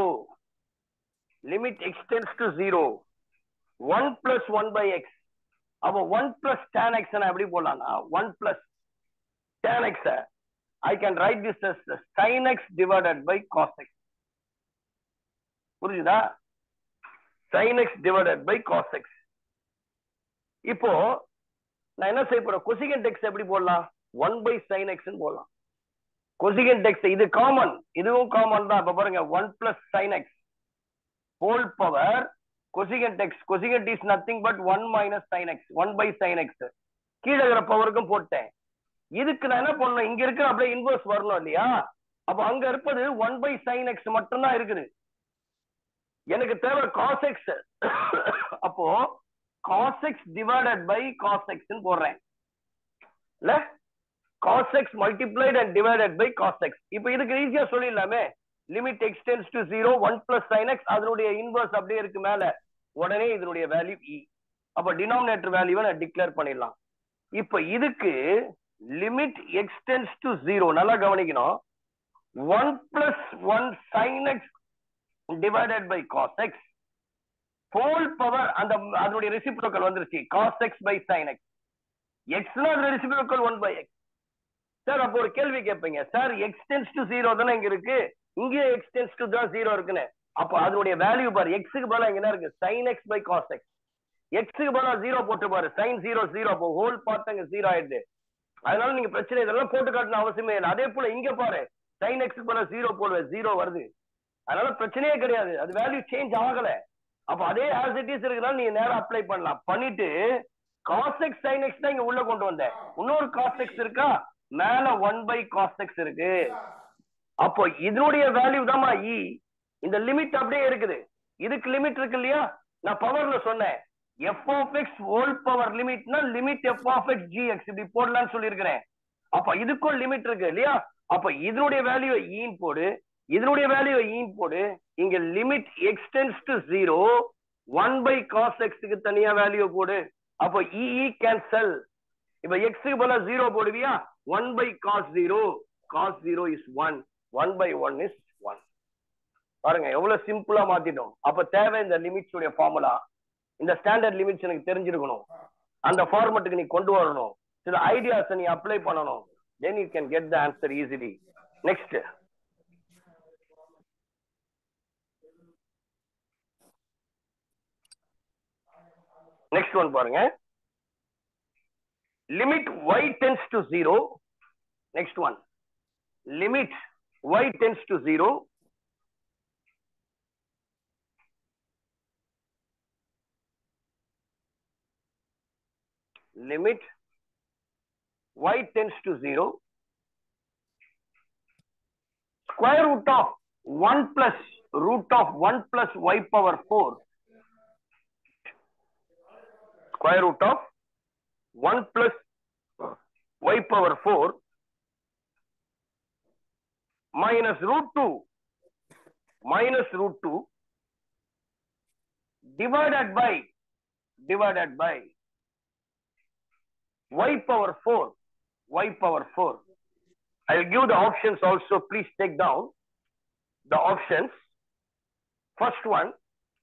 limit extends to zero one plus one by x அப்போ ஒன் பிளஸ் டேன் எக்ஸ் நான் எப்படி போடலாம்னா one plus tan x I can write this sine x divided by cos x புரியுதா sine x divided by cos x இப்போ நான் என்ன செய்ய போறேன் கொசிகன் டெக்ஸ் எப்படி போடலாம் ஒன் பை சைன் எக்ஸ் போடலாம் கொசிகன் டெக்ஸ் இது காமன் இதுவும் காமன் தான் இப்ப பாருங்க one plus sine x whole power cosecant x cosecant is nothing but one minus sine x one by sine x கீழே இருக்கிற பவருக்கும் போட்டேன் இதுக்கு நான் என்ன பண்ணணும் இங்க இருக்கிற அப்படியே இன்வர்ஸ் வரணும் இல்லையா அப்ப அங்க இருப்பது ஒன் பை சைன் எக்ஸ் மட்டும்தான் இருக்குது எனக்கு தேவை காஸ் எக்ஸ் அப்போ cos x divided by cos x போடுறேன் இல்ல cos x multiplied and divided by cos x இப்போ இதுக்கு ஈஸியா சொல்லிடலாமே limit extends to zero one plus sine x அதனுடைய இன்வர்ஸ் அப்படியே இருக்கு மேல உடனே இதனுடைய வேல்யூ இ அப்ப டினாமினேட்டர் வேல்யூவை நான் டிக்ளேர் பண்ணிடலாம் இப்ப இதுக்கு லிமிட் எக்ஸ்டென்ஸ் டு ஜீரோ நல்லா கவனிக்கணும் one plus one sine x divided by cos x whole power அந்த அதனுடைய ரெசிப்ரோக்கல் வந்துருச்சு cos x by sine x எக்ஸ்னா அதோட reciprocal one by x sir அப்போ ஒரு கேள்வி கேட்பீங்க சார் எக்ஸ்டென்ஸ் டு ஜீரோ தானே இங்க இருக்கு இங்கே எக்ஸ்டென்ஸ் டு தான் ஜீரோ இருக்குன்னு அப்போ அதனுடைய வேல்யூ பாரு எக்ஸுக்கு பதிலா இங்க என்ன இருக்கு sine x by cos x எக்ஸுக்கு பதிலா ஜீரோ போட்டு பாரு சைன் ஜீரோ ஜீரோ அப்போ ஹோல் பார்ட் அங்க ஜீரோ ஆயிடுது அதனால நீங்க பிரச்சனை இதெல்லாம் போட்டு காட்டணும் அவசியமே இல்லை அதே போல இங்க பாரு சைன் எக்ஸுக்கு பதிலா ஜீரோ போடுவேன் ஜீரோ வருது அதனால பிரச்சனையே கிடையாது அது வேல்யூ சேஞ்ச் ஆகல அப்ப அதே ஆஸ் இட் இஸ் இருக்குனால நீங்க நேரா அப்ளை பண்ணலாம் பண்ணிட்டு காஸ் எக்ஸ் சைன் எக்ஸ் தான் இங்க உள்ள கொண்டு வந்தேன் இன்னொரு காஸ் எக்ஸ் இருக்கா மேல ஒன் பை காஸ் எக்ஸ் இருக்கு அப்போ இதனுடைய வேல்யூ தான்மா இ இந்த லிமிட் அப்படியே இருக்குது இதுக்கு லிமிட் இருக்கு இல்லையா நான் பவர்ல சொன்னேன் f of x whole power லிமிட்னா limit f of x g x இப்படி போடலாம்னு சொல்லியிருக்கிறேன் அப்ப இதுக்கும் லிமிட் இருக்கு இல்லையா அப்ப இதனுடைய வேல்யூ ஈன் போடு இதனுடைய வேல்யூ ஈன் போடு இங்க limit extends to zero one by cos எக்ஸுக்கு தனியா வேல்யூ போடு அப்போ இஇ கேன்சல் இப்ப எக்ஸுக்கு பதிலா ஜீரோ போடுவியா one by cos zero cos zero is one one by one is one பாருங்க எவ்வளவு சிம்பிளா மாத்திட்டோம் அப்ப தேவை இந்த லிமிட்ஸ் உடைய ஃபார்முலா இந்த ஸ்டாண்டர்ட் லிமிட்ஸ் எனக்கு தெரிஞ்சிருக்கணும் அந்த ஃபார்மட்டுக்கு நீ கொண்டு வரணும் சில ஐடியாஸ் நீ அப்ளை பண்ணணும் then you can get the answer easily next next one பாருங்க limit y tends to 0 next one limit y tends to 0 limit y tends to 0 square root of 1 plus root of 1 plus y power 4 square root of 1 plus y power 4 minus root 2 minus root 2 divided by divided by y power 4 y power 4 i'll give the options also please take down the options first one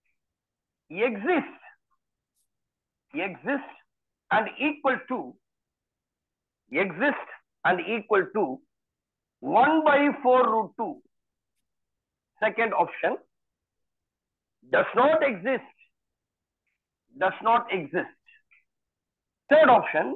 exist exist and equal to exist and equal to 1 by 4 root 2. Second option does not exist, does not exist. Third option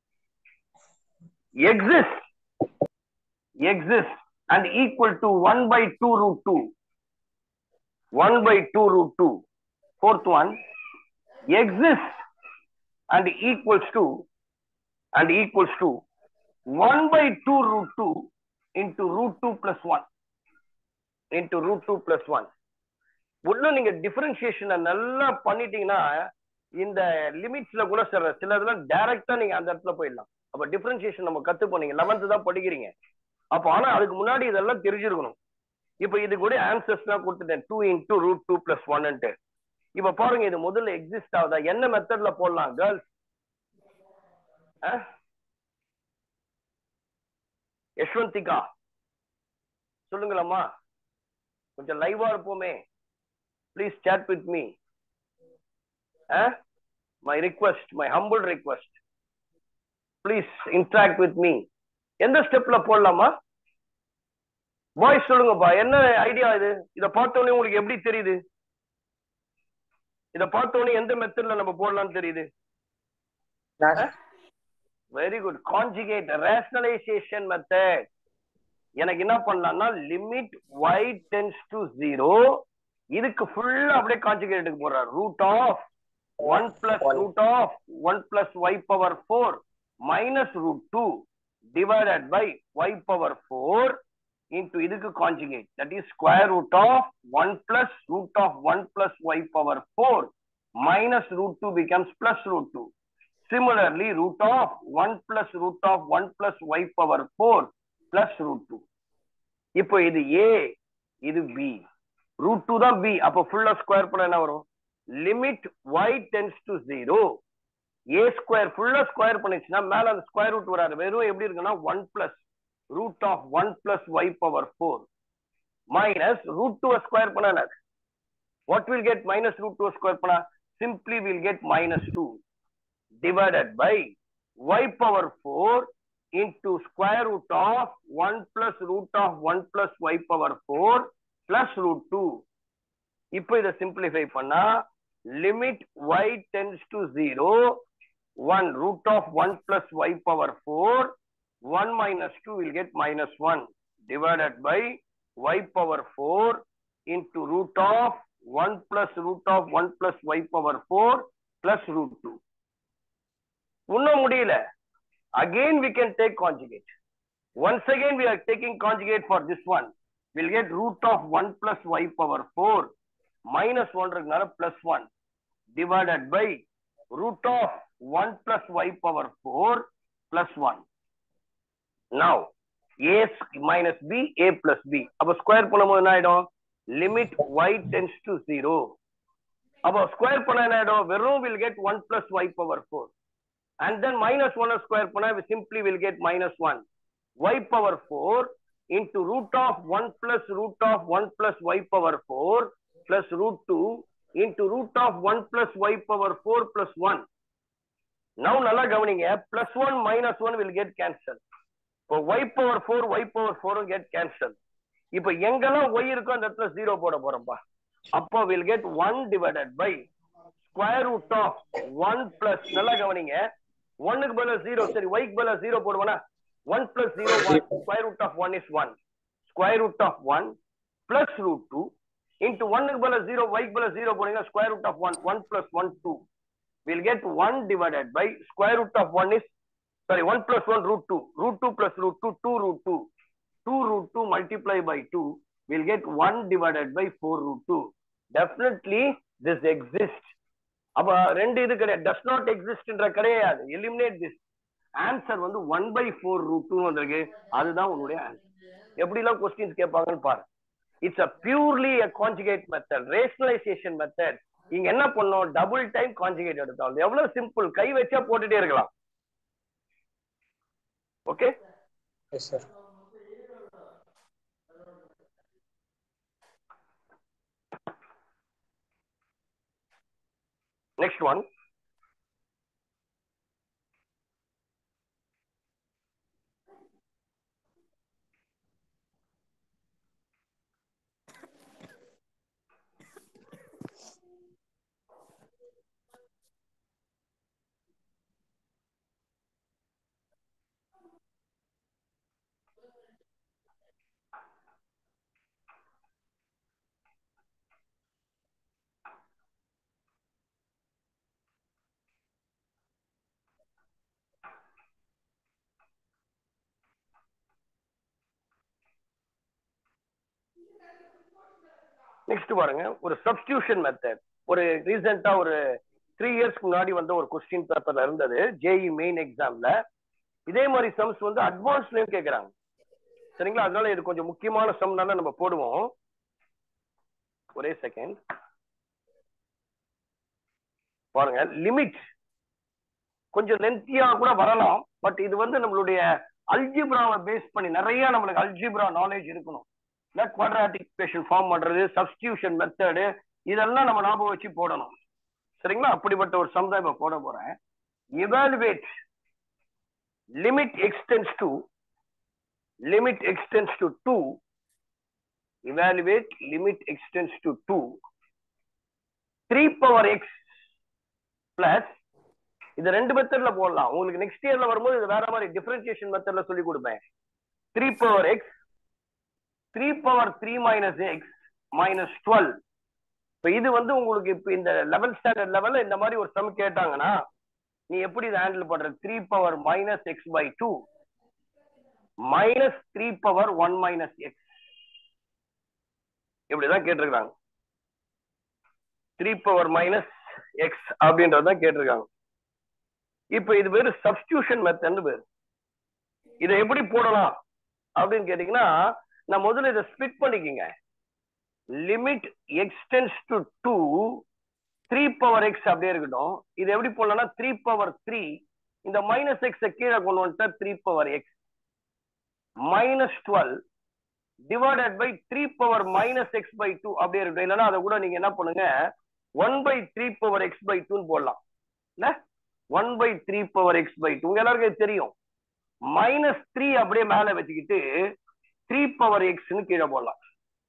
exists, exists and equal to 1 by 2 root 2. 1 by 2 root 2. Fourth one exists and equals to and equals to 1 by 2 root 2 into root 2 plus 1 into root 2 plus 1 உள்ள நீங்க டிஃபரன்சியேஷனை நல்லா பண்ணிட்டீங்கன்னா இந்த லிமிட்ஸ்ல கூட சில சில இதெல்லாம் டைரக்டா நீங்க அந்த இடத்துல போயிடலாம் அப்ப டிஃபரன்சியேஷன் நம்ம கத்து போனீங்க லெவன்த் தான் படிக்கிறீங்க அப்ப ஆனா அதுக்கு முன்னாடி இதெல்லாம் தெரிஞ்சிருக்கணும் இப்ப இது கூட ஆன்சர்ஸ் எல்லாம் கொடுத்துட்டேன் two into root two plus ஒன்னுட்டு இப்ப பாருங்க இது முதல்ல எக்ஸிஸ்ட் ஆகுதா என்ன மெத்தட்ல போடலாம் கேர்ள்ஸ் யஷ்வந்திகா சொல்லுங்களம்மா கொஞ்சம் லைவா இருப்போமே please chat with me my request my humble request please interact with me எந்த ஸ்டெப்ல போடலாமா பாய்ஸ் சொல்லுங்கப்பா என்ன ஐடியா இது இத பார்த்த உடனே உங்களுக்கு எப்படி தெரியுது இத பார்த்த உடனே எந்த மெத்தட்ல நம்ம போடலாம்னு தெரியுது very good conjugate rationalisation method எனக்கு என்ன பண்ணலாம்னா லிமிட் y டென்ஸ் டு ஜீரோ இதுக்கு ஃபுல்லா அப்படியே கான்ஜுகேட்டுக்கு போடுறார் root of one plus root of one plus y power four minus root two divided by y power four into இதுக்கு conjugate that is square root of one plus root of one plus y power four minus root two becomes plus root two Similarly, root of 1 plus root of 1 plus y power 4 plus root 2. இப்போ இது a இது b root 2 தான் b அப்ப ஃபுல்லா square பண்ண என்ன வரும் limit y tends to zero a square ஃபுல்லா ஸ்கொயர் பண்ணிச்சுன்னா மேல அந்த ஸ்கொயர் ரூட் வராது வெறும் எப்படி இருக்குன்னா one plus root of one plus y power four minus root two square பண்ண what will get minus root two square பண்ணா simply will get minus two divided by y power 4 into square root of 1 plus root of 1 plus y power 4 plus root 2. இப்போ இதை simplify பண்ணா limit y tends to 0 1 root of 1 plus y power 4 1 minus 2 will get minus 1 divided by y power 4 into root of 1 plus root of 1 plus y power 4 plus root 2. இன்னும் முடியல again we can take conjugate once again we are taking conjugate for this one will get root of one plus y power four minus one இருக்கனால plus one divided by root of one plus y power four plus one now a minus B a plus b அப்ப square பண்ணும்போது என்ன ஆயிடும் limit y tends to zero அப்போ square பண்ண என்ன ஆயிடும் வெறும் will get one plus y power four and then minus 1 square பண்ணா we simply will get minus 1 y power 4 into root of 1 plus root of 1 plus y power 4 plus root 2 into root of 1 plus y power 4 plus 1 now நல்லா கவனிங்க plus 1 minus 1 will get cancelled இப்போ y power 4 y power 4 get cancelled இப்போ எங்கெல்லாம் y இருக்கோ அந்த இடத்துல 0 போட போறோம்பா அப்போ will get 1 divided by square root of 1 plus நல்லா கவனிங்க ஒன்னுக்கு பதிலா ஜீரோ சரி ஒய்க்கு பதிலா ஜீரோ போடுவானா one plus zero one square root of one is one square root of one plus root two into ஒன்னுக்கு பதிலா ஜீரோ ஒய்க்கு பதிலா ஜீரோ போனீங்கன்னா square root of one one plus one two will get one divided by square root of one is sorry one plus one root two root two plus root two two root two two root two multiply by two will get one divided by four root two definitely this exist அப்ப ரெண்டு இது கிடையாது does not எக்ஸிஸ்ட்ன்ற கிடையாது eliminate this answer வந்து one by four root two வந்திருக்கு அதுதான் உன்னுடைய ஆன்சர் எப்படி எல்லாம் கொஸ்டின்ஸ் கேட்பாங்கன்னு பாரு it's uh purely uh conjugate method rationalisation method இங்க என்ன பண்ணோம் டபுள் டைம் கான்ஜுகேட் எடுத்தோம் எவ்வளவு சிம்பிள் கை வச்சா போட்டுட்டே இருக்கலாம் okay yes sir Next one. Next பாருங்க ஒரு சப்ஸ்டியூஷன் மெத்தட் ஒரு ரீசெண்டா ஒரு த்ரீ இயர்ஸ்க்கு முன்னாடி வந்த ஒரு கொஸ்டின் பேப்பர்ல இருந்தது ஜேஇ மெயின் எக்ஸாம்ல இதே மாதிரி சம்ஸ் வந்து அட்வான்ஸ்லயும் கேக்குறாங்க சரிங்களா அதனால இது கொஞ்சம் முக்கியமான சம் தானே நம்ம போடுவோம் ஒரே செகண்ட் பாருங்க லிமிட் கொஞ்சம் லென்த்தியா கூட வரலாம் பட் இது வந்து நம்மளுடைய அல்ஜிப்ராவை பேஸ் பண்ணி நிறைய நம்மளுக்கு அல்ஜிப்ரா நாலேஜ் இருக்கணும் இந்த குவாட்ராட்டிக் equation ஃபார்ம் பண்றது சப்ஸ்டியூஷன் மெத்தடு இதெல்லாம் நம்ம ஞாபகம் வச்சு போடணும் சரிங்களா அப்படிப்பட்ட ஒரு சம் இப்ப போட போறேன் evaluate limit extends to limit extends to 2 evaluate limit extends to 2 3 power x plus இது ரெண்டு மெத்தட்ல போடலாம் உங்களுக்கு நெக்ஸ்ட் இயர்ல வரும்போது இது வேற மாதிரி டிஃபரன்சியேஷன் மெத்தட்ல சொல்லி கொடுப்பேன் three power x three power three minus x minus twelve இப்போ இது வந்து உங்களுக்கு இப்போ இந்த லெவன்த் ஸ்டாண்டர்ட் லெவல்ல இந்த மாதிரி ஒரு சம் கேட்டாங்கன்னா நீ எப்படி இதை ஹேண்டில் பண்ற three power minus x by two minus three power one minus x இப்படிதான் கேட்டிருக்காங்க த்ரீ பவர் மைனஸ் எக்ஸ் அப்படின்றதான் கேட்டிருக்காங்க இப்போ இது பேரு சப்ஸ்டியூஷன் மெத்தட்னு பேரு இதை எப்படி போடலாம் அப்படின்னு கேட்டீங்கன்னா நான் முதல்ல இதை ஸ்பிட் பண்ணிக்கங்க limit extends to two three power x அப்படியே இருக்கட்டும் இது எப்படி போடலாம்னா த்ரீ பவர் த்ரீ இந்த மைனஸ் எக்ஸ் கீழே கொண்டு வந்துட்டா three power x minus twelve divided by three power minus x by two அப்படியே இருக்கட்டும் இல்லைன்னா அதை கூட நீங்க என்ன பண்ணுங்க one by three power x by டூன்னு போடலாம் இல்ல one by three power x by two எல்லாருக்கும் இது தெரியும் மைனஸ் த்ரீ அப்படியே மேல வச்சுக்கிட்டு த்ரீ பவர் எக்ஸ்னு கீழே போடலாம்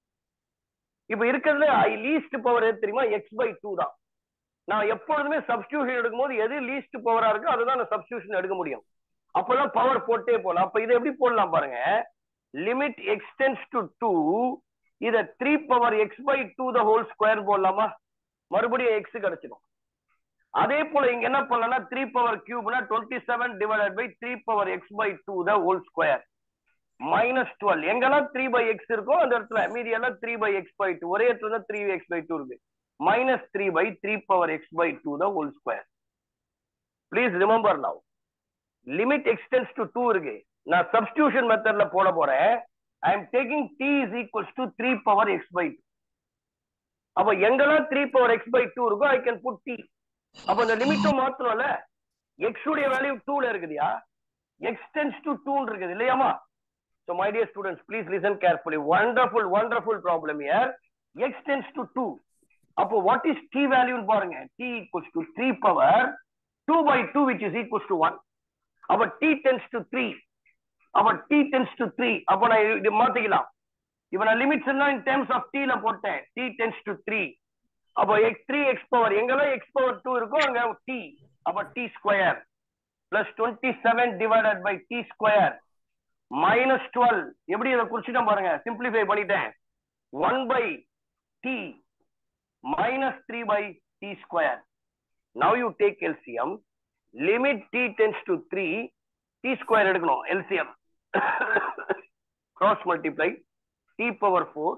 இப்ப இருக்கிறதுல ஐ லீஸ்ட் பவர் எது தெரியுமா எக்ஸ் பை டூ தான் நான் எப்பொழுதுமே சப்ஸ்டியூஷன் எடுக்கும்போது எது லீஸ்ட் பவரா இருக்கோ அதுதான் நான் சப்ஸ்டியூஷன் எடுக்க முடியும் அப்பதான் பவர் போட்டே போலாம் அப்ப இதை எப்படி போடலாம் பாருங்க லிமிட் எக்ஸ்டென்ஸ் டு டூ இத three power x by two the whole square போடலாமா மறுபடியும் எக்ஸ் கிடைச்சிடும் அதே போல இங்க என்ன பண்ணலாம் த்ரீ பவர் கியூப்னா twenty seven divided by three power x by two the whole square minus twelve எங்கெல்லாம் த்ரீ பை எக்ஸ் இருக்கோ அந்த இடத்துல மீதி எல்லாம் three by x by two ஒரே இடத்துல தான் த்ரீ எக்ஸ் பை டூ இருக்கு minus three by three power x by two the whole square please remember now limit extends to two இருக்கு நான் சப்ஸ்டியூஷன் மெத்தட்ல போட போறேன் I am taking t is equals to three power x by two அப்ப எங்கெல்லாம் three power x by two இருக்கோ I can put D அப்ப இந்த லிமிட்டும் மாத்திரம்ல எக்ஸ் உடைய வேல்யூ டூல இருக்குதுயா எக்ஸ்டென்ஸ் டு டூ இருக்குது இல்லையாமா So my dear students, please listen carefully. Wonderful, wonderful problem here. X tends to 2. அப்போ what is t value ன்னு பாருங்க t equals to 3 power 2 by 2 which is equals to 1. அப்ப t tends to 3. அப்ப t tends to 3. அப்ப நான் இது மாத்திக்கலாம். இப்ப நான் லிமிட்ஸ் எல்லாம் in terms of t ல போட்டேன். t tends to 3. அப்ப x 3 x power எங்கெல்லாம் x power 2 இருக்கோ அங்க t. அப்ப t square plus 27 divided by t square minus twelve எப்படி இதை குறிச்சிட்டேன் பாருங்க சிம்பிளிஃபை பண்ணிட்டேன் one by t minus three by t square now you take LCM limit t tends to three t square எடுக்கணும் LCM cross multiply t power four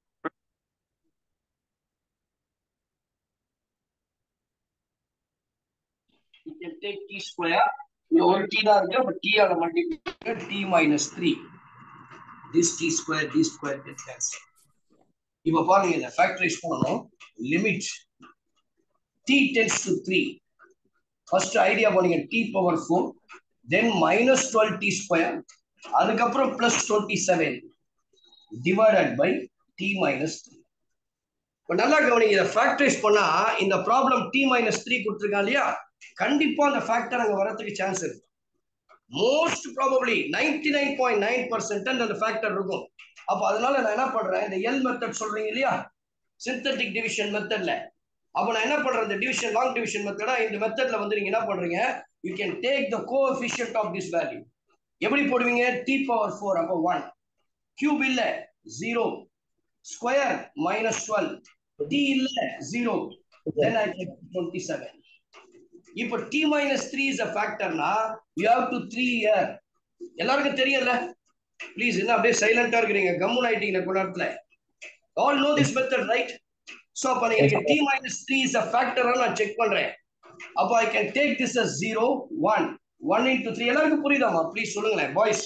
you can take t square இங்க ஒரு t தான் இருக்கு அப்ப t ஆல multiply t minus 3 this t square d square get cancel இப்ப பாருங்க இத ஃபேக்டரைஸ் பண்ணனும் limit t tends to 3 first idea பண்ணீங்க t power 4 then minus 12 t square அதுக்கப்புறம் plus 27 divided by t minus 3 இப்ப நல்லா கவனிங்க இதை ஃபேக்டரைஸ் பண்ணா இந்த ப்ராப்ளம் டி மைனஸ் த்ரீ கொடுத்துருக்கான் இல்லையா கண்டிப்பா அந்த ஃபேக்டர் அங்க வரதுக்கு சான்ஸ் இருக்கு most probably ninety nine point nine percent அந்த ஃபேக்டர் இருக்கும் அப்போ அதனால நான் என்ன பண்றேன் இந்த எல் மெத்தட் சொல்றீங்க இல்லையா சிந்தட்டிக் டிவிஷன் மெத்தட்ல அப்போ நான் என்ன பண்றேன் இந்த டிவிஷன் லாங் டிவிஷன் மெத்தடா இந்த மெத்தட்ல வந்து நீங்க என்ன பண்றீங்க you can take the coefficient of this value எப்படி போடுவீங்க டி பவர் ஃபோர் அப்போ ஒன் கியூப் இல்ல zero square minus twelve t இல்ல zero then I get twenty seven இப்போ t minus three is a ஃபேக்டர்னா you have to three year எல்லாருக்கும் தெரியல please என்ன அப்படியே சைலண்டா இருக்கிறீங்க கம்முன் ஆயிட்டீங்க கொஞ்ச நேரத்துல all know this method right so அப்போ எனக்கு t minus three is a ஃபேக்டரா நான் செக் பண்றேன் அப்போ I can take this as zero one one into three எல்லாருக்கும் புரியுதாமா ப்ளீஸ் சொல்லுங்களேன் பாய்ஸ்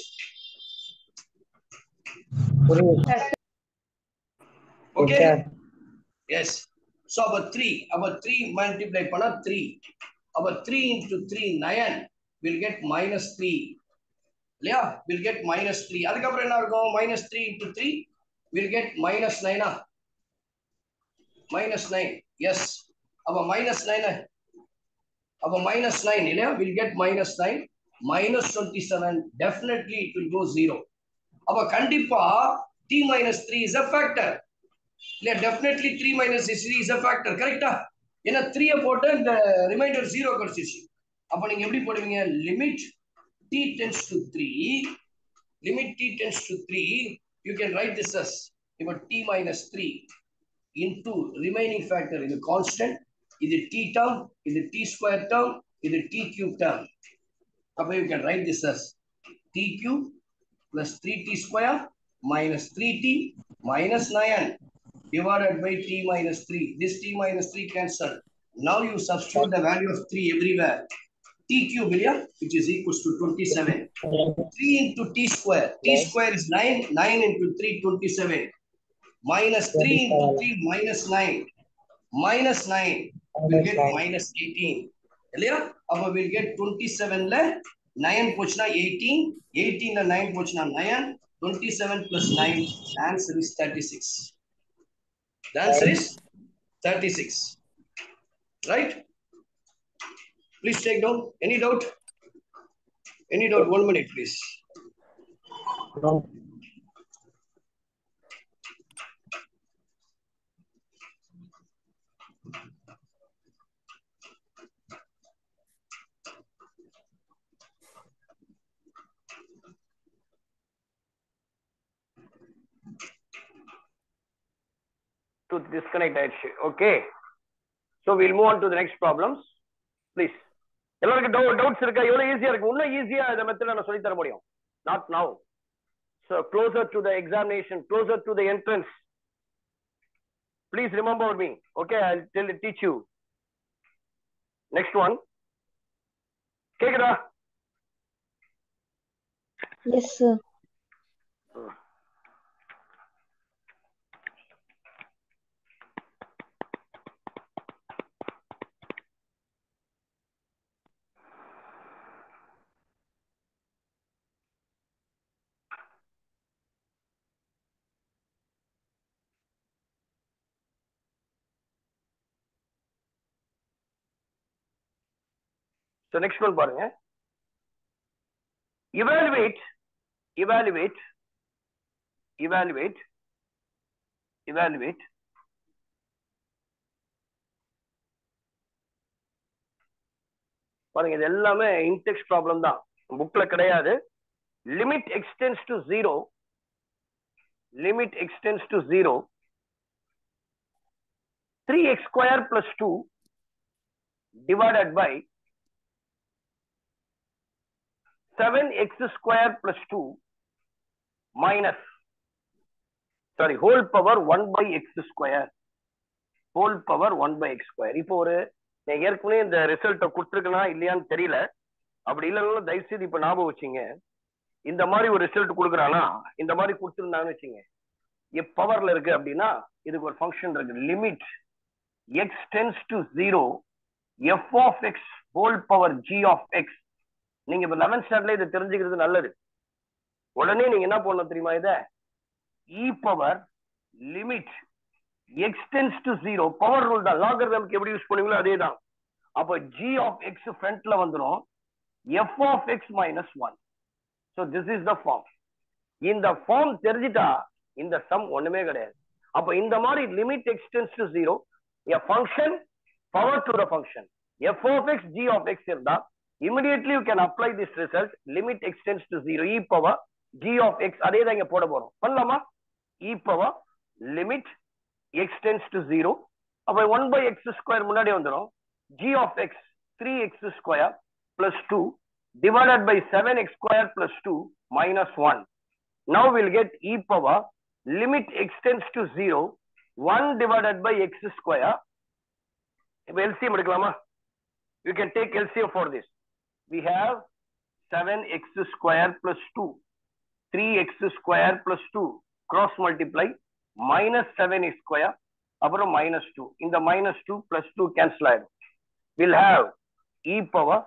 ஓகே எஸ் ஸோ அப்போ த்ரீ அப்போ த்ரீ மல்டிப்ளை பண்ணா த்ரீ அப்போ three into three nine will get minus three இல்லையா வில் கெட் மைனஸ் த்ரீ அதுக்கப்புறம் என்ன இருக்கும் minus three into three will get minus நைனா மைனஸ் நைன் எஸ் அப்ப மைனஸ் நைன் அப்ப மைனஸ் நைன் இல்லையா will get minus nine minus twenty seven definitely it will go zero அப்ப கண்டிப்பா t minus three is a factor இல்லையா definitely three minus three is a factor கரெக்டா ஏன்னா த்ரீயை போட்டு இந்த ரிமைண்டர் ஜீரோ கிடைச்சிச்சு அப்ப நீங்க எப்படி போடுவீங்க limit t tends to three limit t tends to three you can write this as இப்போ t minus three into remaining factor இது கான்ஸ்டன்ட் இது டி டேர்ம் இது டி ஸ்கொயர் டேர்ம் இது டி கியூப் டேர்ம் அப்ப you can write this as t cube plus three t square minus 3t minus 9 divided by t minus 3. This t minus 3 cancelled. Now you substitute the value of 3 everywhere. t cube, yeah, which is equals to 27. 3 into t square. t square is 9. 9 into 3, 27. Minus 3 into 3, minus 9. Minus 9 will get minus 18. இல்லையா அப்ப will get 27 ல 9 போச்சுனா 18 18 ல 9 போச்சுனா 9 27 plus 9 answer is 36 the answer is 36 right please take down any doubt any doubt one minute please to disconnect ஆயிடுச்சு okay so will move on to the next problems please எல்லாருக்கும் டவு doubts இருக்கா எவ்வளோ ஈஸியா இருக்கு இன்னும் ஈஸியா இந்த மெத்தட் நான் சொல்லி தர முடியும் not now so closer to the examination closer to the entrance please remember me okay I tell teach you next one கேக்குதா Yes, sir. So next one பாருங்க evaluate evaluate evaluate evaluate பாருங்க இது எல்லாமே index problem தான் புக்ல கிடையாது limit extends to zero limit extends to zero three x square plus two divided by 7x square plus 2 minus sorry whole power 1 by x square whole power 1 by x square இப்போ ஒரு நான் ஏற்கனவே இந்த ரிசல்ட்டை கொடுத்துருக்கனா இல்லையான்னு தெரியல அப்படி இல்லைன்னா தயவு செய்து இப்ப ஞாபகம் வச்சுங்க இந்த மாதிரி ஒரு ரிசல்ட் கொடுக்குறானா இந்த மாதிரி கொடுத்துருந்தாங்கன்னு வச்சுங்க எப் பவர்ல இருக்கு அப்படின்னா இதுக்கு ஒரு ஃபங்க்ஷன் இருக்கு limit x tends to zero f of x whole power g of x நீங்க இப்ப லெவன்த் ஸ்டாண்டர்ட்ல இதை தெரிஞ்சுக்கிறது நல்லது உடனே நீங்க என்ன பண்ணணும் தெரியுமா இத e power limit extends to zero power rule தான் லாகர் நமக்கு எப்படி யூஸ் பண்ணுவீங்களோ அதே தான் அப்ப ஜி ஆஃப் எக்ஸ் ஃப்ரண்ட்ல வந்துடும் f of x minus one so this is the form இந்த ஃபார்ம் தெரிஞ்சிட்டா இந்த சம் ஒண்ணுமே கிடையாது அப்ப இந்த மாதிரி limit extends to zero a function power to the function f of x g of x இருந்தா immediately you can apply this result limit extends to 0 e power g of x அதே தான் இங்க போட போறோம் பண்ணலாமா e power limit extends to 0 அப்ப 1 by x square முன்னாடி வந்துரும் g of x 3x square plus 2 divided by 7x square plus 2 minus 1 now we'll get e power limit extends to 0 1 divided by x square இப்ப LCM எடுக்கலாமா you can take LCM for this we have 7x square plus 2 3x square plus 2 cross multiply minus 7x square அப்புறம் minus 2 இந்த minus 2 plus 2 cancel ஆயிடும் we'll have e power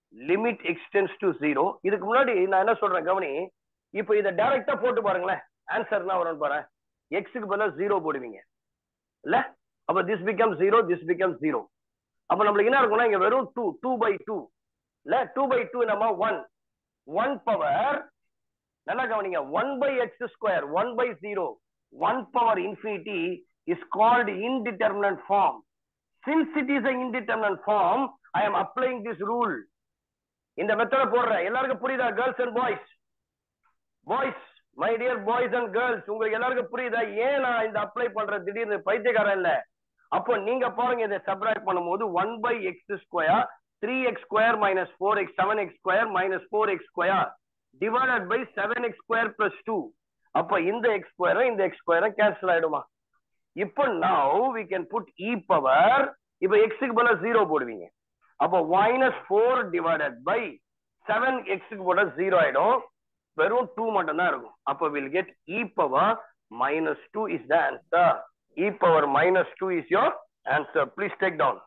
limit extends to zero இதுக்கு முன்னாடி நான் என்ன சொல்றேன் கவனி இப்போ இதை டைரக்டா போட்டு பாருங்களேன் ஆன்சர் என்ன வரும்னு பாரு எக்ஸுக்கு பதிலாக ஜீரோ போடுவீங்க இல்ல அப்ப this become zero this become zero அப்ப நம்மளுக்கு என்ன இருக்கும்னா இங்க வெறும் டூ டூ பை டூ இல்ல டூ பை டூ நம்ம ஒன் ஒன் பவர் நல்லா கவனிங்க one by x square one by zero one power infinity is called indeterminate form since it is indeterminate form I am applying this rule இந்த மெத்தட போடுறேன் எல்லாருக்கும் புரியுதா girls and boys boys my dear boys and girls உங்களுக்கு எல்லாருக்கும் புரியுதா ஏன் நான் இந்த அப்ளை பண்றேன் திடீர்னு பைத்தியக்காரன் இல்ல அப்போ நீங்க பாருங்க இதை சப்ராக்ட் பண்ணும்போது one by x square three x square minus four x seven x square minus four x square divided by seven x square plus two அப்ப இந்த எக்ஸ் ஸ்கொயரும் இந்த எக்ஸ் ஸ்கொயரும் கேன்சல் ஆயிடுமா இப்போ now we can put e power இப்போ எக்ஸுக்கு பதிலா zero போடுவீங்க அப்போ minus four divided by seven எக்ஸுக்கு போட்டா ஜீரோ ஆயிடும் வெறும் டூ மட்டும் தான் இருக்கும் அப்போ will get e power minus two is the answer e power minus two is your answer please take down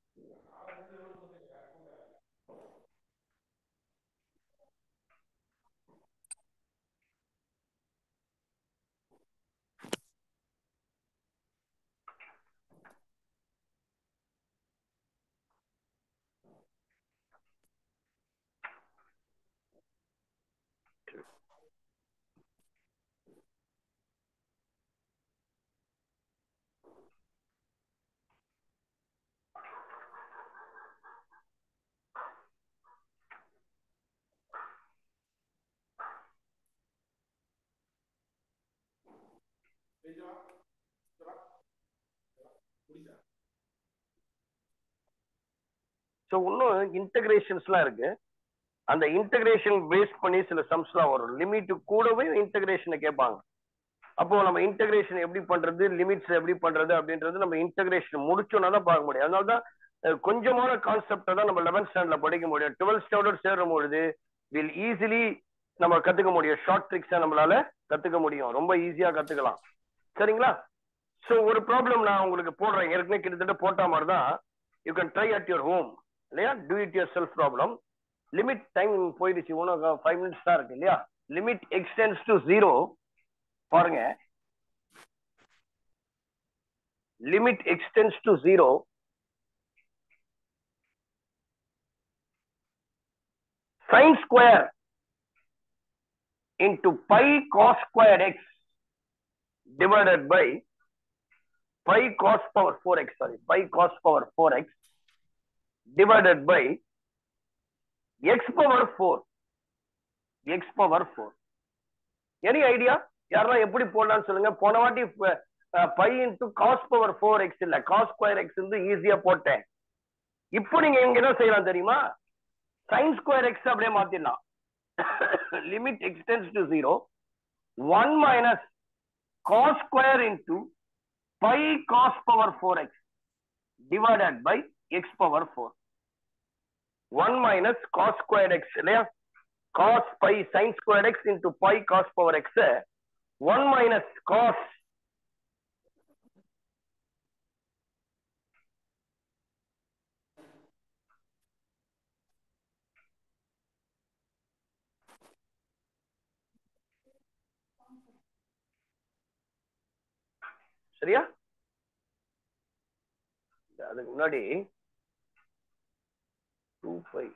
so இன்னும் இன்டகிரேஷன்ஸ்லாம் இருக்கு அந்த இன்டகிரேஷன் பேஸ் பண்ணி சில சம்ஸ்லாம் வரும் லிமிட் கூடவே இன்டகிரேஷனை கேட்பாங்க அப்போ நம்ம இன்டகிரேஷன் எப்படி பண்றது லிமிட்ஸ் எப்படி பண்றது அப்படின்றது நம்ம இன்டகிரேஷன் முடிச்சோன்னா தான் பார்க்க முடியும் அதனால தான் அஹ், கொஞ்சமான கான்செப்டை தான் நம்ம லெவன்த் ஸ்டாண்டர்ட்ல படிக்க முடியும் டுவெல்த் ஸ்டாண்டர்ட் சேரும் பொழுது வில் ஈஸிலி நம்ம கத்துக்க முடியும் ஷார்ட் ட்ரிக்ஸை நம்மளால கத்துக்க முடியும் ரொம்ப ஈஸியா கத்துக்கலாம் சரிங்களா ஸோ ஒரு ப்ராப்ளம் நான் உங்களுக்கு போடுறேன் ஏற்கனவே கிட்டத்தட்ட போட்ட மாதிரி தான் you can try at your home இல்லையா do it yourself problem limit time போயிடுச்சு இன்னும் ஃபைவ் மினிட்ஸ் தான் இருக்கு இல்லையா லிமிட் எக்ஸ்டென்ஸ் டு ஜீரோ பாருங்க limit extends to zero sin square into pi cos squared x divided by pi cos power 4x sorry pi cos power 4x divided by x power 4 x power 4 any idea யாரெல்லாம் எப்படி போடலாம்னு சொல்லுங்க போன வாட்டி pi into cos power four x இல்ல cos square x வந்து ஈஸியா போட்டேன் இப்போ நீங்க இங்க என்ன செய்யலாம் தெரியுமா sin square x அப்படியே மாத்திடலாம் limit extends to zero one minus cos square into pi cos power four x divided by x power four one minus cos square x இல்லையா cos pi sine square x into pi cos power x one minus cos சரியா அதுக்கு முன்னாடி two five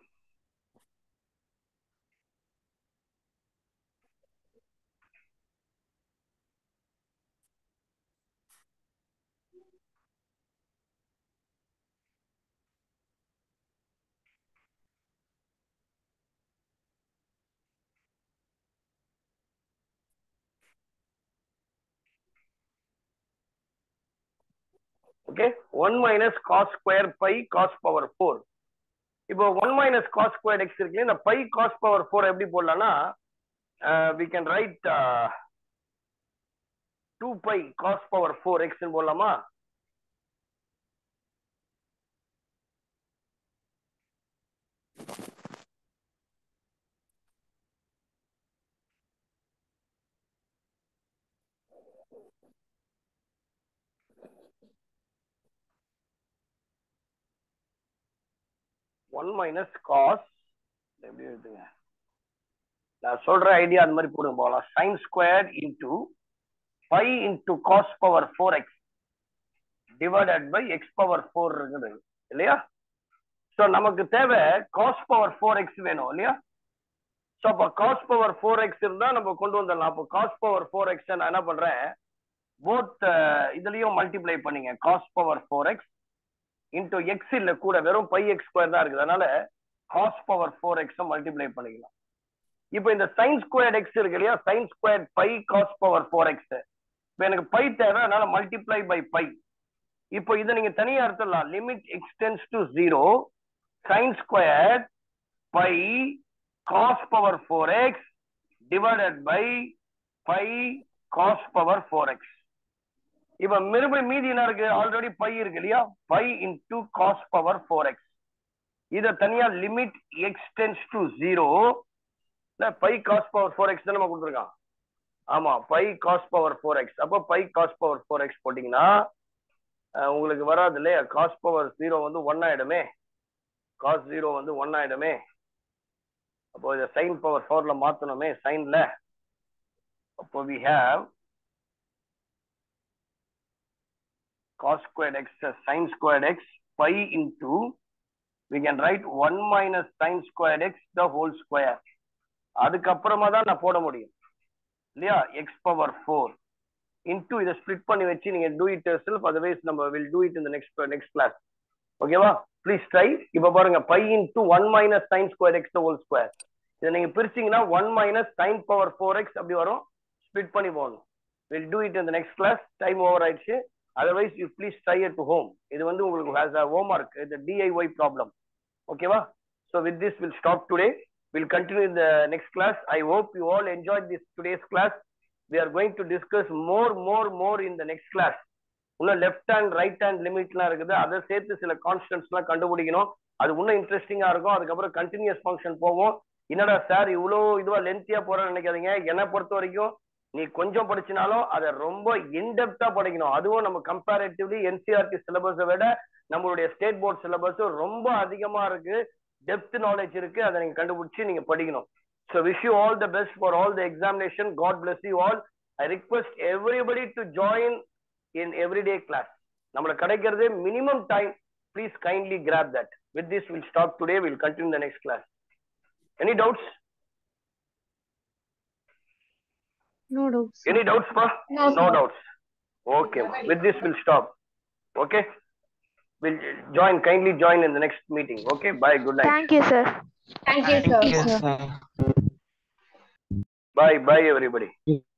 okay one minus cos square pi cos power four இப்போ one minus cos square x இருக்கு இந்த pi cos power four எப்படி போடலாம்னா we can write two pi cos power four x போடலாமா one minus cos எப்படி எழுதுங்க நான் சொல்ற idea அந்த மாதிரி போடுங்க போகலாம் sine square into pi into cos power four x divided by x power four இருக்குது இல்லையா ஸோ நமக்கு தேவை காஸ் பவர் ஃபோர் எக்ஸ் வேணும் இல்லையா ஸோ அப்போ காஸ் பவர் ஃபோர் எக்ஸ் இருந்தா நம்ம கொண்டு வந்துடலாம் அப்போ காஸ் பவர் ஃபோர் எக்ஸ் நான் என்ன பண்றேன் போத் இதுலயும் மல்டிப்ளை பண்ணீங்க cos power four x into x இல்ல கூட வெறும் பை எக்ஸ் ஸ்கொயர் தான் இருக்குது அதனால cos power four x multiply பண்ணிக்கலாம் இப்போ இந்த சைன் ஸ்கொயர் எக்ஸ் இருக்கு இல்லையா sine square pi cos power four x இப்போ எனக்கு பை தேவை அதனால மல்டிப்ளை பை பை இப்போ இதை நீங்க தனியா எடுத்துடலாம் limit extends to zero sine square pi cos power four x divided by pi cos power four x இப்ப மறுபடியும் மீதி என்ன இருக்கு ஆல்ரெடி பை இருக்கு இல்லையா pi into cos power four x இத தனியா limit extends to zero pi cos power four x தான் நம்ம கொடுத்துருக்கான் ஆமா pi cos power four x அப்போ pi cos power four x போட்டீங்கன்னா அஹ், உங்களுக்கு வராது இல்லையா காஸ் பவர் ஜீரோ வந்து ஒன் ஆயிடுமே காஸ் ஜீரோ வந்து ஒன் ஆயிடுமே அப்போ இதை சைன் பவர் ஃபோர்ல மாத்தணுமே சைன்ல அப்போ we have cos squared x as sin squared x pi into we can write 1 minus sin squared x the whole square அதுக்கப்புறமா தான் நான் போட முடியும் இல்லையா எக்ஸ் பவர் ஃபோர் இன்டூ இதை ஸ்ப்ளிட் பண்ணி வச்சு நீங்க டூ இட் செல்ஃப் அதர்வைஸ் நம்ம வில் டூ இட் இந்த நெக்ஸ்ட் நெக்ஸ்ட் கிளாஸ் ஓகேவா ப்ளீஸ் ட்ரை இப்போ பாருங்க pi into one minus sine square x whole square இதை நீங்க பிரிச்சீங்கன்னா one minus sine power four x அப்படி வரும் ஸ்ப்ளிட் பண்ணி போகணும் வில் டூ இட் இந்த நெக்ஸ்ட் கிளாஸ் டைம் ஓவர் ஆயிடுச்சு otherwise you please try at to home இது வந்து உங்களுக்கு ஹேஸ் அ ஹோம் ஒர்க் இது டிஐஒய் ப்ராப்ளம் ஓகேவா so with this will stop today will continue இந்த next class I hope you all enjoy this today's class we are going to discuss more more more in the next class இன்னும் left hand right hand லிமிட்லாம் இருக்குது அதை சேர்த்து சில கான்ஸ்டன்ட்ஸ்லாம் கண்டுபிடிக்கணும் அது இன்னும் இன்ட்ரெஸ்டிங்கா இருக்கும் அதுக்கப்புறம் கண்டினியூஸ் ஃபங்க்ஷன் போவோம் என்னடா சார் இவ்வளோ இதுவா லென்த்தியா போறேன்னு நினைக்காதீங்க என்னை பொறுத்த வரைக்கும் நீ கொஞ்சம் படிச்சினாலும் அதை ரொம்ப இன்டெப்தா படிக்கணும் அதுவும் நம்ம கம்பேரிட்டிவ்லி என்சிஆர்டி சிலபஸை விட நம்மளுடைய ஸ்டேட் போர்ட் சிலபஸ் ரொம்ப அதிகமா இருக்கு டெப்த் நாலேஜ் இருக்கு அதை நீங்க கண்டுபிடிச்சு நீங்க படிக்கணும் so wish you all the best for all the examination God bless you all I request everybody to join in everyday class நம்மளுக்கு கிடைக்கிறதே minimum time please kindly grab that with this will stop today will continue the next class any doubts No doubts. Any doubts பா No, no sir. doubts okay with this we'll stop okay we'll join kindly join in the next meeting okay bye good night Thank you, sir. Thank you, sir. Yes, sir. bye bye everybody